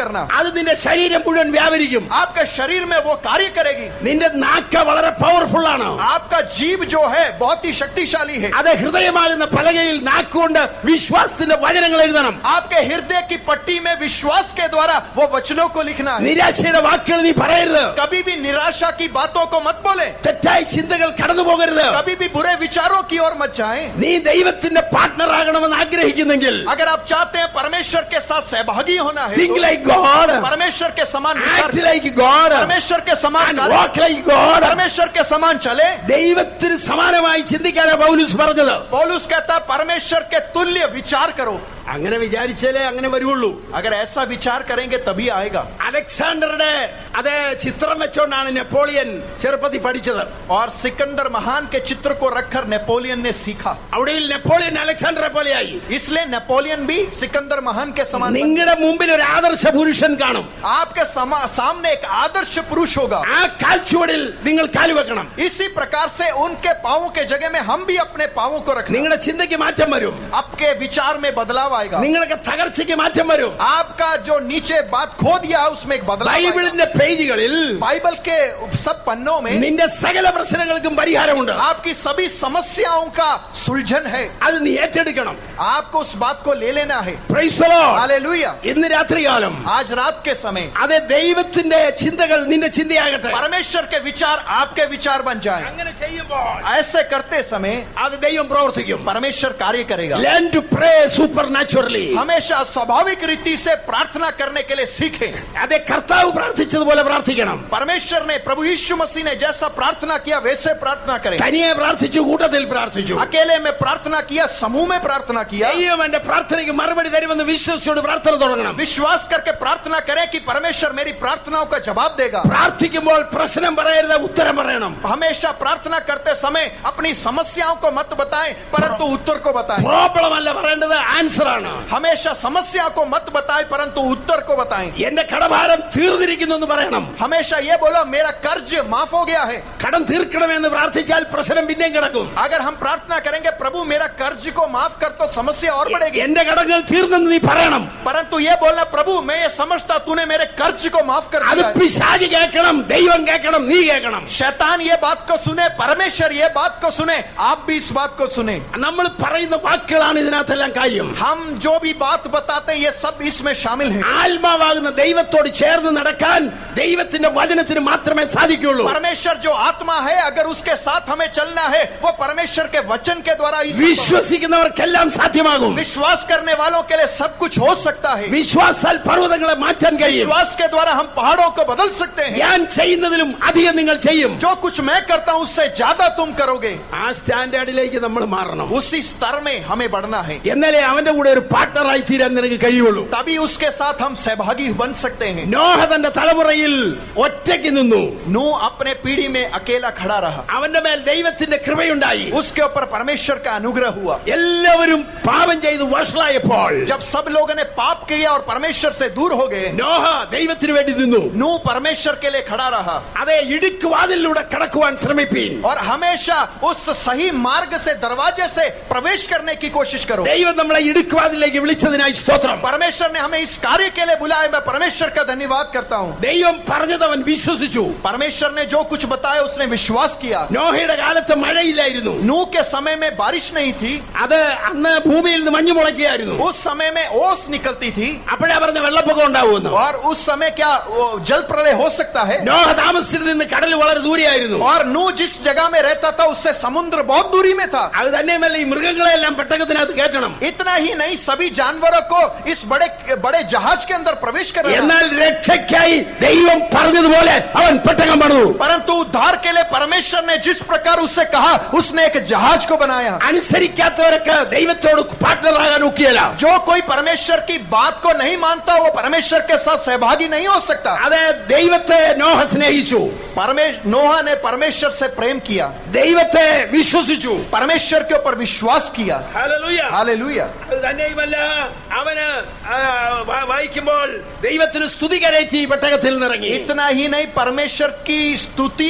करना അത് നിന്റെ ശരീരം മുഴുവൻ വ്യാപരിക്കും आपके शरीर में वो कार्य करेगी നിന്റെ നാക്ക വളരെ പവർഫുൾ ആണ് आपका जीव जो है बहुत ही शक्तिशाली है അത് ഹൃദയമാകുന്ന പലകയിൽ നാക്കുകൊണ്ട് വിശ്വാസത്തിന്റെ വചനങ്ങൾ എഴുതണം आपके हृदय की पट्टी में विश्वास के द्वारा वो वचनों को लिखना है നിരാശയുടെ വാക്കുകൾ നീ പറയരുത് कभी भी निराशा की बातों को मत बोले തെറ്റായ ചിന്തകൾ കടന്നു പോകരുത് कभी भी बुरे विचारों की ओर मत जाएं നീ ദൈവത്തിന്റെ പാർട്ട്ണർ ആകണമെന്ന് ആഗ്രഹിക്കുന്നെങ്കിൽ अगर आप चाहते हैं परमेश्वर के साथ सहभागी होना है തിങ്ക് तो ലൈക്ക് ഗോഡ് परमेश्वर के समान विचार ആക്ട് ലൈക്ക് ഗോഡ് परमेश्वर के समान ആൻഡ് कार्य- വാക്ക് ലൈക്ക് ഗോഡ് परमेश्वर के समान चले ദൈവത്തിന് സമാനമായി ചിന്തിക്കാനാ പൗലൂസ് പറഞ്ഞത് पौलुस कहता परमेश्वर के तुल्य विचार करो അങ്ങനെ വിചാരിച്ചാലേ അങ്ങനെ വരുള്ളൂ अगर ऐसा विचार करेंगे तभी आएगा അലക്സാണ്ടറുടെ അതേ ചിത്രം വെച്ചോണ്ടാണ് നെപ്പോളിയൻ ചെറുപ്പത്തിൽ പഠിച്ചത് और सिकंदर महान के चित्र को रखकर नेपोलियन ने सीखा അവിടെ നെപ്പോളിയൻ അലക്സാണ്ടറെ പോലെയായി इसलिए नेपोलियन भी सिकंदर महान के समान बन- നിങ്ങളുടെ മുമ്പിൽ ഒരു ആദർശ പുരുഷൻ കാണും आपके समा- सामने एक आदर्श पुरुष होगा ആ കാൽച്ചുവടിൽ നിങ്ങൾ കാലുവെക്കണം इसी प्रकार से उनके पावों के जगह में हम भी अपने पावों को रखना നിങ്ങളുടെ ചിന്തയ്ക്ക് മാറ്റം വരും आपके विचार में बदलाव आएगा നിങ്ങളുടെ തകർച്ചയ്ക്ക് മാറ്റം വരും आपका जो नीचे बात खो दिया है, उसमें एक बदलाव आएगा। ബൈബിളിന്റെ പേജുകളിൽ बाइबल के सब पन्नों में നിന്റെ സകല പ്രശ്നങ്ങൾക്കും പരിഹാരമുണ്ട് आपकी सभी समस्याओं का सुलझन है അത് നീ ഏറ്റെടുക്കണം आपको उस बात को ले लेना है Praise the Lord. हालेलुया ഇന്ന് രാത്രികാലം आज रात के समय അതെ ദൈവത്തിന്റെ ചിന്തകൾ നിന്റെ ചിന്തയാകട്ടെ परमेश्वर के विचार आपके विचार बन जाएं। അങ്ങനെ ചെയ്യുമ്പോൾ ऐसे करते समय അത് ദൈവം പ്രവർത്തിക്കും परमेश्वर कार्य करेगा learn to pray supernaturally हमेशा स्वाभाविक रीति से प्रार्थना करने के लिए सीखें അതെ കർത്താവ് പ്രാർത്ഥിച്ചതുപോലെ പ്രാർത്ഥിക്കണം परमेश्वर ने प्रभु यीशु मसीह ने जैसा प्रार्थना किया वैसे प्रार्थना करें തനിയെ പ്രാർത്ഥിച്ചു കൂട്ടത്തിൽ പ്രാർത്ഥിച്ചു अकेले में प्रार्थना किया समूह में प्रार्थना किया ദൈവം എന്റെ പ്രാർത്ഥനയ്ക്ക് മറുപടി തരുമെന്ന് വിശ്വസിച്ചോട് പ്രാർത്ഥന തുടങ്ങണം विश्वास करके प्रार्थना करें कि परमेश्वर मेरी प्रार्थनाओं का जवाब देगा പ്രാർത്ഥിക്കുമ്പോൾ പ്രശ്നം പറയരുത് ഉത്തരം പറയണം हमेशा प्रार्थना करते समय अपनी समस्याओं को मत बताएं परंतु उत्तर को बताएं പ്രോബ്ലം അല്ല പറയേണ്ടത് ആൻസർ ആണ് हमेशा समस्या को मत बताएं परंतु उत्तर को बताएं എന്റെ കടഭാരം തീർന്നിരിക്കുന്നു എന്ന് പറയണം हमेशा ये बोलो मेरा कर्ज माफ हो गया है കടം തീർക്കണമെന്ന് പ്രാർത്ഥിച്ചാൽ പ്രശ്നം പിന്നെയും കിടക്കും अगर हम प्रार्थना करेंगे प्रभु मेरा कर्ज को माफ कर तो समस्या और बढ़ेगी എന്റെ കടങ്ങൾ തീർന്നെന്ന് നീ പറയണം परंतु ये बोलना प्रभु मैं ये समझता तूने मेरे कर्ज को माफ कर അത് दिया है। പിശാജ് കേൾക്കണം ദൈവം കേൾക്കണം നീ കേൾക്കണം शैतान ये बात को सुने परमेश्वर ये बात को सुने आप भी इस बात को सुने നമ്മൾ പറയുന്ന വാക്കുകളാണ് ഇതിനകത്തെല്ലാം കാര്യം हम जो भी बात बताते हैं ये सब इसमें शामिल है ആത്മാവാകുന്ന ദൈവത്തോട് ചേർന്ന് നടക്കാൻ ദൈവത്തിന്റെ വചനത്തിന് മാത്രമേ സാധിക്കുള്ളൂ परमेश्वर जो आत्मा है अगर उसके साथ हमें चलना है वो परमेश्वर के वचन के द्वारा ही संभव है। വിശ്വസിക്കുന്നവർക്കെല്ലാം സാധ്യമാകും विश्वास करने वालों के लिए सब कुछ हो सकता है വിശ്വാസാൽ പർവ്വതങ്ങളെ മാറ്റാൻ കഴിയും विश्वास के द्वारा हम पहाड़ों को बदल सकते हैं ഞാൻ ചെയ്യുന്നതിലും അധികം നിങ്ങൾ ചെയ്യും जो कुछ मैं करता हूं उससे ज्यादा तुम करोगे ആ സ്റ്റാൻഡേർഡിലേക്ക് നമ്മൾ മാറണം उसी स्तर में हमें बढ़ना है എന്നാലേ അവന്റെ കൂടെ ഒരു പാർട്ണറായി തീരാൻ നിനക്ക് കഴിയുള്ളൂ तभी उसके साथ हम सहभागी बन सकते हैं നോഹ തന്റെ തലമുറയിൽ ഒറ്റയ്ക്ക് നിന്നു नू अपने पीढ़ी में अकेला खड़ा रहा അവന്റെ മേൽ ദൈവത്തിന്റെ കൃപയുണ്ടായി उसके ऊपर परमेश्वर का अनुग्रह हुआ എല്ലാവരും പാപം ചെയ്ത് വഷളായപ്പോൾ जब सब लोगों ने पाप किया और परमेश्वर से दूर हो गए നോഹ ദൈവത്തിന് വേണ്ടി നിന്നു नू परमेश्वर के लिए खड़ा रहा അതെ ഇടുക്കുവാതിലൂടെ കടക്കുവാൻ ശ്രമിപ്പീൻ और हमेशा उस सही मार्ग से दरवाजे से प्रवेश करने की कोशिश करो ദൈവം നമ്മളെ ഇടുക്കുവാതിലേക്ക് വിളിച്ചതിനായി സ്തോത്രം परमेश्वर ने हमें इस कार्य के लिए बुलाया मैं परमेश्वर का धन्यवाद करता हूँ ദൈവം പറഞ്ഞത് അവൻ വിശ്വസിച്ചു परमेश्वर ने जो कुछ बताया उसने विश्वास किया നോഹയുടെ കാലത്ത് മഴയില്ലായിരുന്നു नू के समय में बारिश नहीं थी അത് അന്ന് ഭൂമിയിൽ നിന്ന് മഞ്ഞു മുളയ്ക്കുകയായിരുന്നു उस समय में ओस निकलती थी അപ്പോഴാ പറഞ്ഞ വെള്ളപ്പൊക്കം ഉണ്ടാവുമെന്ന് और उस समय क्या वो जल प्रलय हो सकता है നോഹ താമസിച്ചിട്ട് നിന്ന് കടൽ വളരെ ദൂരെയായിരുന്നു और नू जिस जगह में रहता था उससे समुद्र बहुत दूरी में था അത് തന്നെയുമല്ല ഈ മൃഗങ്ങളെല്ലാം പെട്ടകത്തിനകത്ത് കയറ്റണം इतना ही नहीं सभी जानवरों को इस बड़े बड़े जहाज के अंदर प्रवेश कर എന്നാൽ രക്ഷയ്ക്കായി ദൈവം പറഞ്ഞതുപോലെ അവൻ പെട്ടകം പണിതു परंतु उद्धार के लिए परमेश्वर ने जिस प्रकार उससे कहा उसने एक जहाज को बनाया അനുസരിക്കാത്തവരൊക്കെ ദൈവത്തോട് പാർട്ണറാകാൻ ഒക്കിയല്ല जो कोई परमेश्वर की बात को नहीं मानता वो परमेश्वर के साथ सहभागी नहीं हो सकता അത് ദൈവത്തെ നോഹ സ്നേഹിച്ചു परमेश नोहा ने परमेश्वर से प्रेम किया ദൈവത്തെ വിശ്വസിച്ചു परमेश्वर के ऊपर विश्वास किया ഹല്ലേലൂയ. हालेलुया അത് തന്നെയുമല്ല അവന് ആ, വാ- വായിക്കുമ്പോൾ ദൈവത്തിന് സ്തുതി കരയറ്റി പെട്ടകത്തിൽ നിന്നിറങ്ങി इतना ही नहीं परमेश्वर की स्तुति देकर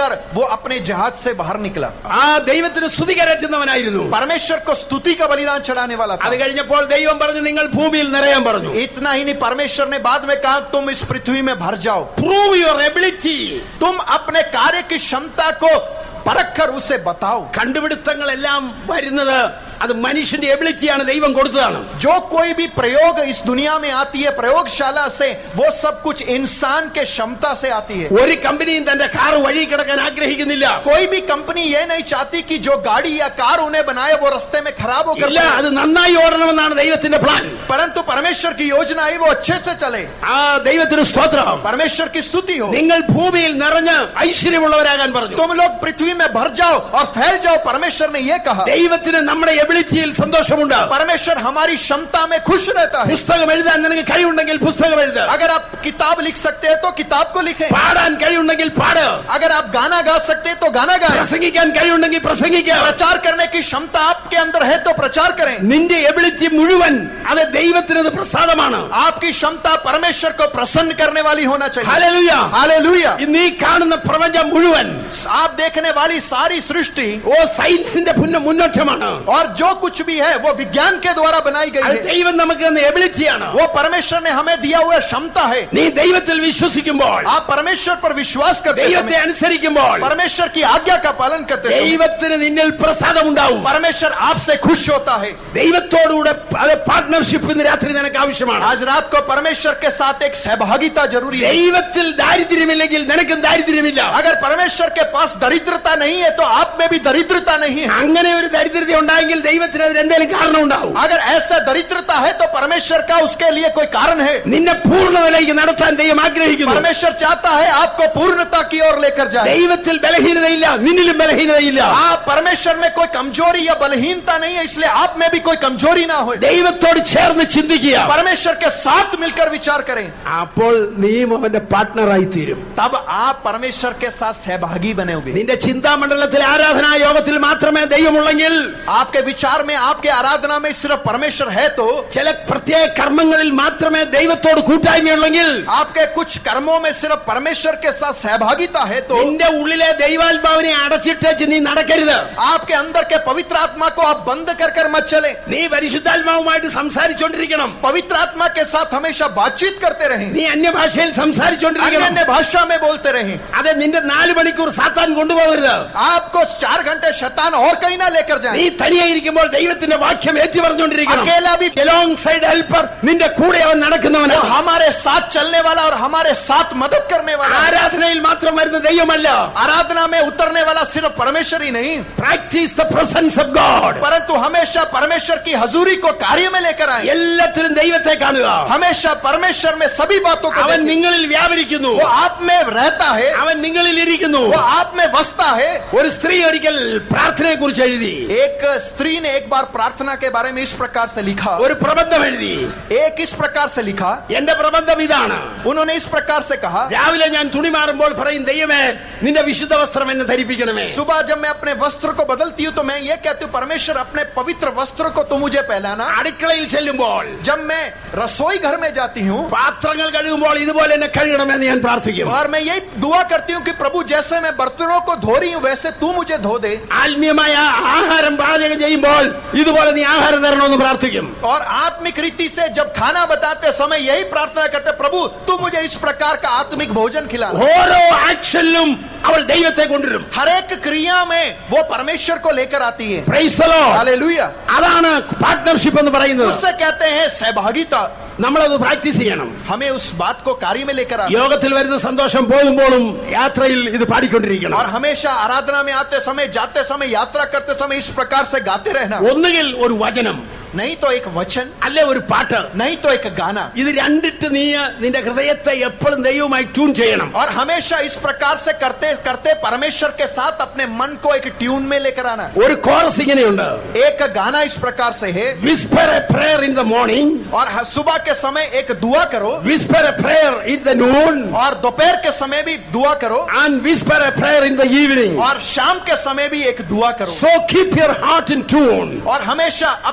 लेकर वो अपने जहाज से बाहर निकला ആ ദൈവത്തിന് സ്തുതി കരറ്റുന്നവനായിരുന്നു परमेश्वर को स्तुति का बलिदान चढ़ाने वाला था അത് കഴിഞ്ഞപ്പോൾ ദൈവം പറഞ്ഞു നിങ്ങൾ ഭൂമിയിൽ നിറയാൻ പറഞ്ഞു इतना ही नहीं परमेश्वर ने बाद में कहा तुम इस पृथ्वी में भर जाओ പ്രൂവ് യുവർ എബിലിറ്റി तुम अपने कार्य की क्षमता को परख कर उसे बताओ കണ്ടുപിടുത്തങ്ങളെല്ലാം വരുന്നത് അത് മനുഷ്യന്റെ എബിലിറ്റിയാണ് ദൈവം കൊടുത്തതാണ് जो कोई भी प्रयोग इस दुनिया में आती है प्रयोगशाला से वो सब कुछ इंसान के क्षमता से आती है ഒരു കമ്പനിയും തന്റെ കാർ വഴി കിടക്കാൻ ആഗ്രഹിക്കുന്നില്ല कोई भी कंपनी ये नहीं चाहती कि जो गाड़ी या कार उन्हें बनाए वो रास्ते में खराब होकर ഇല്ല पड़े। അത് നന്നായി ഓടണമെന്നാണ് ദൈവത്തിന്റെ പ്ലാൻ परंतु परमेश्वर की योजना है वो अच्छे से चले ആ ദൈവത്തിന് സ്തോത്രം परमेश्वर की स्तुति हो നിങ്ങൾ ഭൂമിയിൽ നിറഞ്ഞ് ഐശ്വര്യമുള്ളവരാകാൻ പറഞ്ഞു तुम लोग पृथ्वी में भर जाओ और फैल जाओ परमेश्वर ने ये कहा ദൈവത്തിന് നമ്മുടെ എബിലിറ്റിയിൽ സന്തോഷമുണ്ട് परमेश्वर हमारी क्षमता में खुश रहता है പുസ്തകം എഴുതാൻ നിനക്ക് കഴിവുണ്ടെങ്കിൽ പുസ്തകം എഴുത अगर आप किताब लिख सकते हैं तो किताब को लिखें പാടാൻ കഴിവുണ്ടെങ്കിൽ പാട് अगर आप गाना गा सकते हैं तो गाना गाएं പ്രസംഗിക്കാൻ കഴിവുണ്ടെങ്കിൽ പ്രസംഗിക്കുക प्रचार करने की क्षमता आपके अंदर है तो प्रचार करें നിന്റെ എബിലിറ്റി മുഴുവൻ അത് ദൈവത്തിന് അത് പ്രസാദമാണ് आपकी क्षमता परमेश्वर को प्रसन्न करने वाली होना चाहिए ഹല്ലേലൂയ. हालेलुया ഇന്ന് ഈ കാണുന്ന പ്രപഞ്ചം മുഴുവൻ आप देखने वाली सारी सृष्टि ഓ സയൻസിന്റെ പുന്ന മുന്നോട്ടമാണ് और जो कुछ भी है वो विज्ञान के द्वारा बनाई गई അത് है ദൈവം നമുക്ക് തന്ന എബിലിറ്റിയാണ് वो परमेश्वर ने हमें दिया हुआ क्षमता है നീ ദൈവത്തിൽ വിശ്വസിക്കുമ്പോൾ आप परमेश्वर पर विश्वास करते ദൈവത്തെ समय അനുസരിക്കുമ്പോൾ परमेश्वर की आज्ञा का पालन करते समय ദൈവത്തിന് നിന്നിൽ പ്രസാദം ഉണ്ടാവും परमेश्वर आपसे खुश होता है ദൈവത്തോടുകൂടെ അത് പാർട്ട്ണർഷിപ്പ് ഇന്ന് രാത്രി നിനക്ക് ആവശ്യമാണ് आज रात को परमेश्वर के साथ एक सहभागिता जरूरी है ദൈവത്തിൽ ദാരിദ്ര്യമില്ലെങ്കിൽ നിനക്കും ദാരിദ്ര്യമില്ല अगर परमेश्वर के पास दरिद्रता नहीं है तो आप में भी दरिद्रता नहीं है അങ്ങനെ ഒരു ദരിദ്രത ഉണ്ടായെങ്കിൽ ദൈവത്തിന് അതിന് എന്തെങ്കിലും കാരണം ഉണ്ടാവും अगर ऐसा दरिद्रता है तो परमेश्वर का उसके लिए कोई कारण है നിന്നെ പൂർണ്ണതയിലേക്ക് നടത്താൻ ദൈവം ആഗ്രഹിക്കുന്നു परमेश्वर चाहता है आपको पूर्णता की ओर लेकर जाए ദൈവത്തിൽ ബലഹീനതയില്ല നിന്നിലും ബലഹീനതയില്ല आप परमेश्वर में कोई कमजोरी या बलहीनता नहीं है इसलिए आप में भी कोई कमजोरी ना हो ദൈവത്തോട് ചേർന്ന് ചിന്തിക്കുക परमेश्वर के साथ मिलकर विचार करें അപ്പോൾ നീയും അവന്റെ പാർട്ട്ണറായി തീരും तब आप परमेश्वर के साथ सहभागी बनेंगे നിന്റെ ചിന്താമണ്ഡലത്തിൽ ആരാധനാ യോഗത്തിൽ മാത്രമേ ദൈവമുള്ളെങ്കിൽ आपके विचार में आपके आराधना में सिर्फ परमेश्वर है तो ചില പ്രത്യേക കർമ്മങ്ങളിൽ മാത്രമേ ദൈവത്തോട് കൂട്ടായ്മയുള്ളെങ്കിൽ आपके कुछ कर्मों में सिर्फ परमेश्वर के साथ सहभागिता है तो നിന്റെ ഉള്ളിലെ ദൈവാത്മാവിനെ അടച്ചിട്ടേച്ച് നീ നടക്കരുത് आपके अंदर के पवित्र आत्मा को आप बंद कर कर मत चले നീ പരിശുദ്ധാത്മാവുമായിട്ട് സംസാരിച്ചുകൊണ്ടിരിക്കണം पवित्र आत्मा के साथ हमेशा बातचीत करते रहें നീ അന്യഭാഷയിൽ अन्य സംസാരിച്ചുകൊണ്ടിരിക്കണം अन्य भाषा में बोलते रहें അതെ നിന്റെ നാല് മണിക്കൂർ സാത്താൻ കൊണ്ടുപോകരുത് आपको चार घंटे शैतान और कहीं ना लेकर നീ जाए തനിയെ ഇരിക്കുമ്പോൾ ദൈവത്തിന്റെ വാക്യം ഏറ്റു പറഞ്ഞുകൊണ്ടിരിക്കണം अकेला भी എലോങ് സൈഡ് ഹെൽപ്പർ നിന്റെ കൂടെ അവൻ वो നടക്കുന്നവനാണ് हमारे साथ चलने वाला और हमारे साथ मदद करने वाला है। ആരാധനയിൽ മാത്രം വരുന്ന ദൈവമല്ല आराधना में उतरने वाला सिर्फ परमेश्वर ही नहीं practice the presence of God परंतु हमेशा परमेश्वर की हजूरी को कार्य में लेकर आए എല്ലാത്തിലും ദൈവത്തെ കാണുക हमेशा परमेश्वर में सभी बातों को അവൻ देखें। നിങ്ങളിൽ വ്യാപരിക്കുന്നു वो आप में रहता है അവൻ നിങ്ങളിൽ ഇരിക്കുന്നു वो आप में बसता है ഒരു സ്ത്രീ ഒരിക്കൽ പ്രാർത്ഥനയെ കുറിച്ച് എഴുതി एक स्त्री ने एक बार प्रार्थना के बारे में इस प्रकार से लिखा ഒരു പ്രബന്ധം എഴുതി एक इस प्रकार से लिखा എന്റെ പ്രബന്ധം ഇതാണ് उन्होंने इस प्रकार से कहा രാവിലെ ഞാൻ തുണി മാറുമ്പോൾ പറയും ദൈവമേ നിന്റെ വിശുദ്ധ വസ്ത്രം എന്നെ ധരിപ്പിക്കണമേ सुबह जब मैं अपने वस्त्र को बदलती हूँ तो मैं ये कहती हूँ परमेश्वर अपने पवित्र वस्त्र को तो मुझे पहनाना അടുക്കളയിൽ ചെല്ലുമ്പോൾ जब मैं रसोई घर में जाती हूँ പാത്രങ്ങൾ കഴുകുമ്പോൾ ഇതുപോലെ എന്നെ കഴുകണമെന്ന് ഞാൻ പ്രാർത്ഥിക്കും और मैं यही दुआ करती हूँ कि प्रभु जैसे मैं बर्तनों को धो रही हूँ वैसे तू मुझे धो दे ആത്മീയമായ ആഹാരം പാചകം ചെയ്യുമ്പോൾ ഇതുപോലെ നീ ആഹാരം തരണമെന്ന് പ്രാർത്ഥിക്കും और आत्मिक रीति से जब खाना बताते समय यही प्रार्थना करते प्रभु तू मुझे इस प्रकार का आत्मिक भोजन खिला ഓരോ ആക്ഷനിലും അവൾ ദൈവത്തെ കൊണ്ടുവരും हर एक क्रिया में वो परमेश्वर को लेकर आती है Praise the Lord. हालेलुया അതാണ് പാർട്ട്ണർഷിപ്പ് എന്ന് പറയുന്നത് उससे कहते हैं सहभागिता നമ്മളത് പ്രാക്ടീസ് ചെയ്യണം हमें उस बात को कार्य में लेकर आना യോഗത്തിൽ വരുന്ന സന്തോഷം പോകുമ്പോഴും യാത്രയിൽ ഇത് പാടിക്കൊണ്ടിരിക്കണം और हमेशा आराधना में आते समय जाते समय यात्रा करते समय इस प्रकार से गाते रहना ഒന്നുകിൽ ഒരു വചനം नहीं तो एक वचन അല്ലെ ഒരു പാട്ട് नहीं तो एक गाना ഇത് രണ്ടിട്ട് നീ നിന്റെ ഹൃദയത്തെ എപ്പോഴും ദൈവവുമായി ട്യൂൺ ചെയ്യണം और हमेशा इस प्रकार से करते करते परमेश्वर के साथ अपने मन को एक ट्यून में लेकर आना ഒരു കോറസ് ഇങ്ങനെയുണ്ട് एक गाना इस प्रकार से है whisper a prayer in the morning और ह- सुबह के समय एक दुआ करो whisper a prayer in the noon और दोपहर के समय भी दुआ करो and whisper a prayer in the evening और शाम के समय भी एक दुआ करो so keep your heart in tune और हमेशा अपने मन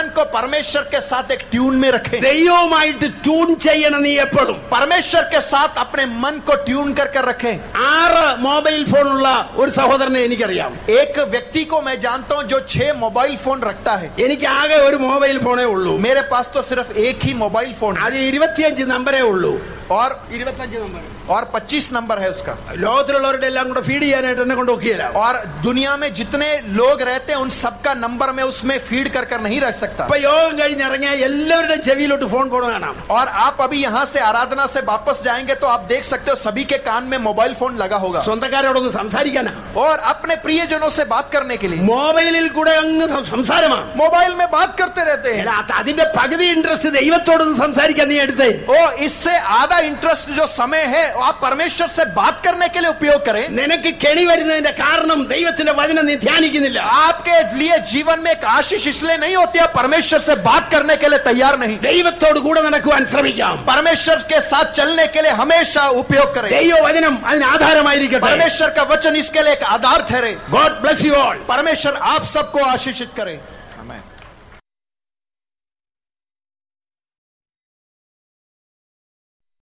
को परमेश्वर के साथ एक ट्यून में रखें ദൈവവുമായിട്ട് ട്യൂൺ ചെയ്യണം നീ എപ്പോഴും परमेश्वर के साथ अपने मन को ट्यून कर कर रखें ആറ് മൊബൈൽ ഫോണുള്ള ഒരു സഹോദരനെ എനിക്കറിയാം एक व्यक्ति को मैं जानता हूं जो छह मोबाइल फोन रखता है എനിക്ക് ആകെ ഒരു മൊബൈൽ ഫോണേ ഉള്ളൂ मेरे पास तो सिर्फ एक ही मोबाइल फोन है അത് ഇരുപത്തിയഞ്ച് നമ്പരേ ഉള്ളൂ और ഇരുപത്തഞ്ച് നമ്പർ और 25 नंबर है उसका ലോകത്തിലുള്ളവരുടെ എല്ലാം കൂടെ ഫീഡ് ചെയ്യാനായിട്ട് എന്നെ കൊണ്ട് ഒക്കിയല്ല और दुनिया में जितने लोग रहते हैं उन सबका नंबर मैं उसमें फीड कर कर नहीं रख सकता അപ്പൊ യോഗം കഴിഞ്ഞിറങ്ങിയ എല്ലാവരുടെയും ചെവിയിലോട്ട് ഫോൺ പോണ കാണാം और आप अभी यहाँ से आराधना से वापस जाएंगे तो आप देख सकते हो सभी के कान में मोबाइल फोन लगा होगा സ്വന്തക്കാരോടൊന്ന് സംസാരിക്കാനാ और अपने प्रियजनों से बात करने के लिए മൊബൈലിൽ കൂടെ അങ്ങ് സം- സംസാരമാണ് मोबाइल में बात करते रहते हैं എടാ, അത് അതിന്റെ പകുതി ഇൻട്രസ്റ്റ് ദൈവത്തോടൊന്ന് സംസാരിക്കാൻ നീ എടുത്തേ ओ इससे आधा इंटरेस्ट जो समय है वो आप परमेश्वर से बात करने के लिए उपयोग करें നിനക്ക് കെണി വരുന്നതിന്റെ കാരണം ദൈവത്തിന്റെ വചനം നീ ധ്യാനിക്കുന്നില്ല आपके लिए जीवन में एक आशीष इसलिए नहीं होती है परमेश्वर से बात करने के लिए तैयार नहीं ദൈവത്തോട് കൂടെ നടക്കുവാൻ ശ്രമിക്കാം परमेश्वर के साथ चलने के लिए हमेशा उपयोग करें ദൈവ വചനം അതിന് ആധാരമായിരിക്കട്ടെ परमेश्वर का वचन इसके लिए एक आधार ठहरे ഗോഡ് ബ്ലസ് യു ഓൾ परमेश्वर आप सबको आशीषित करे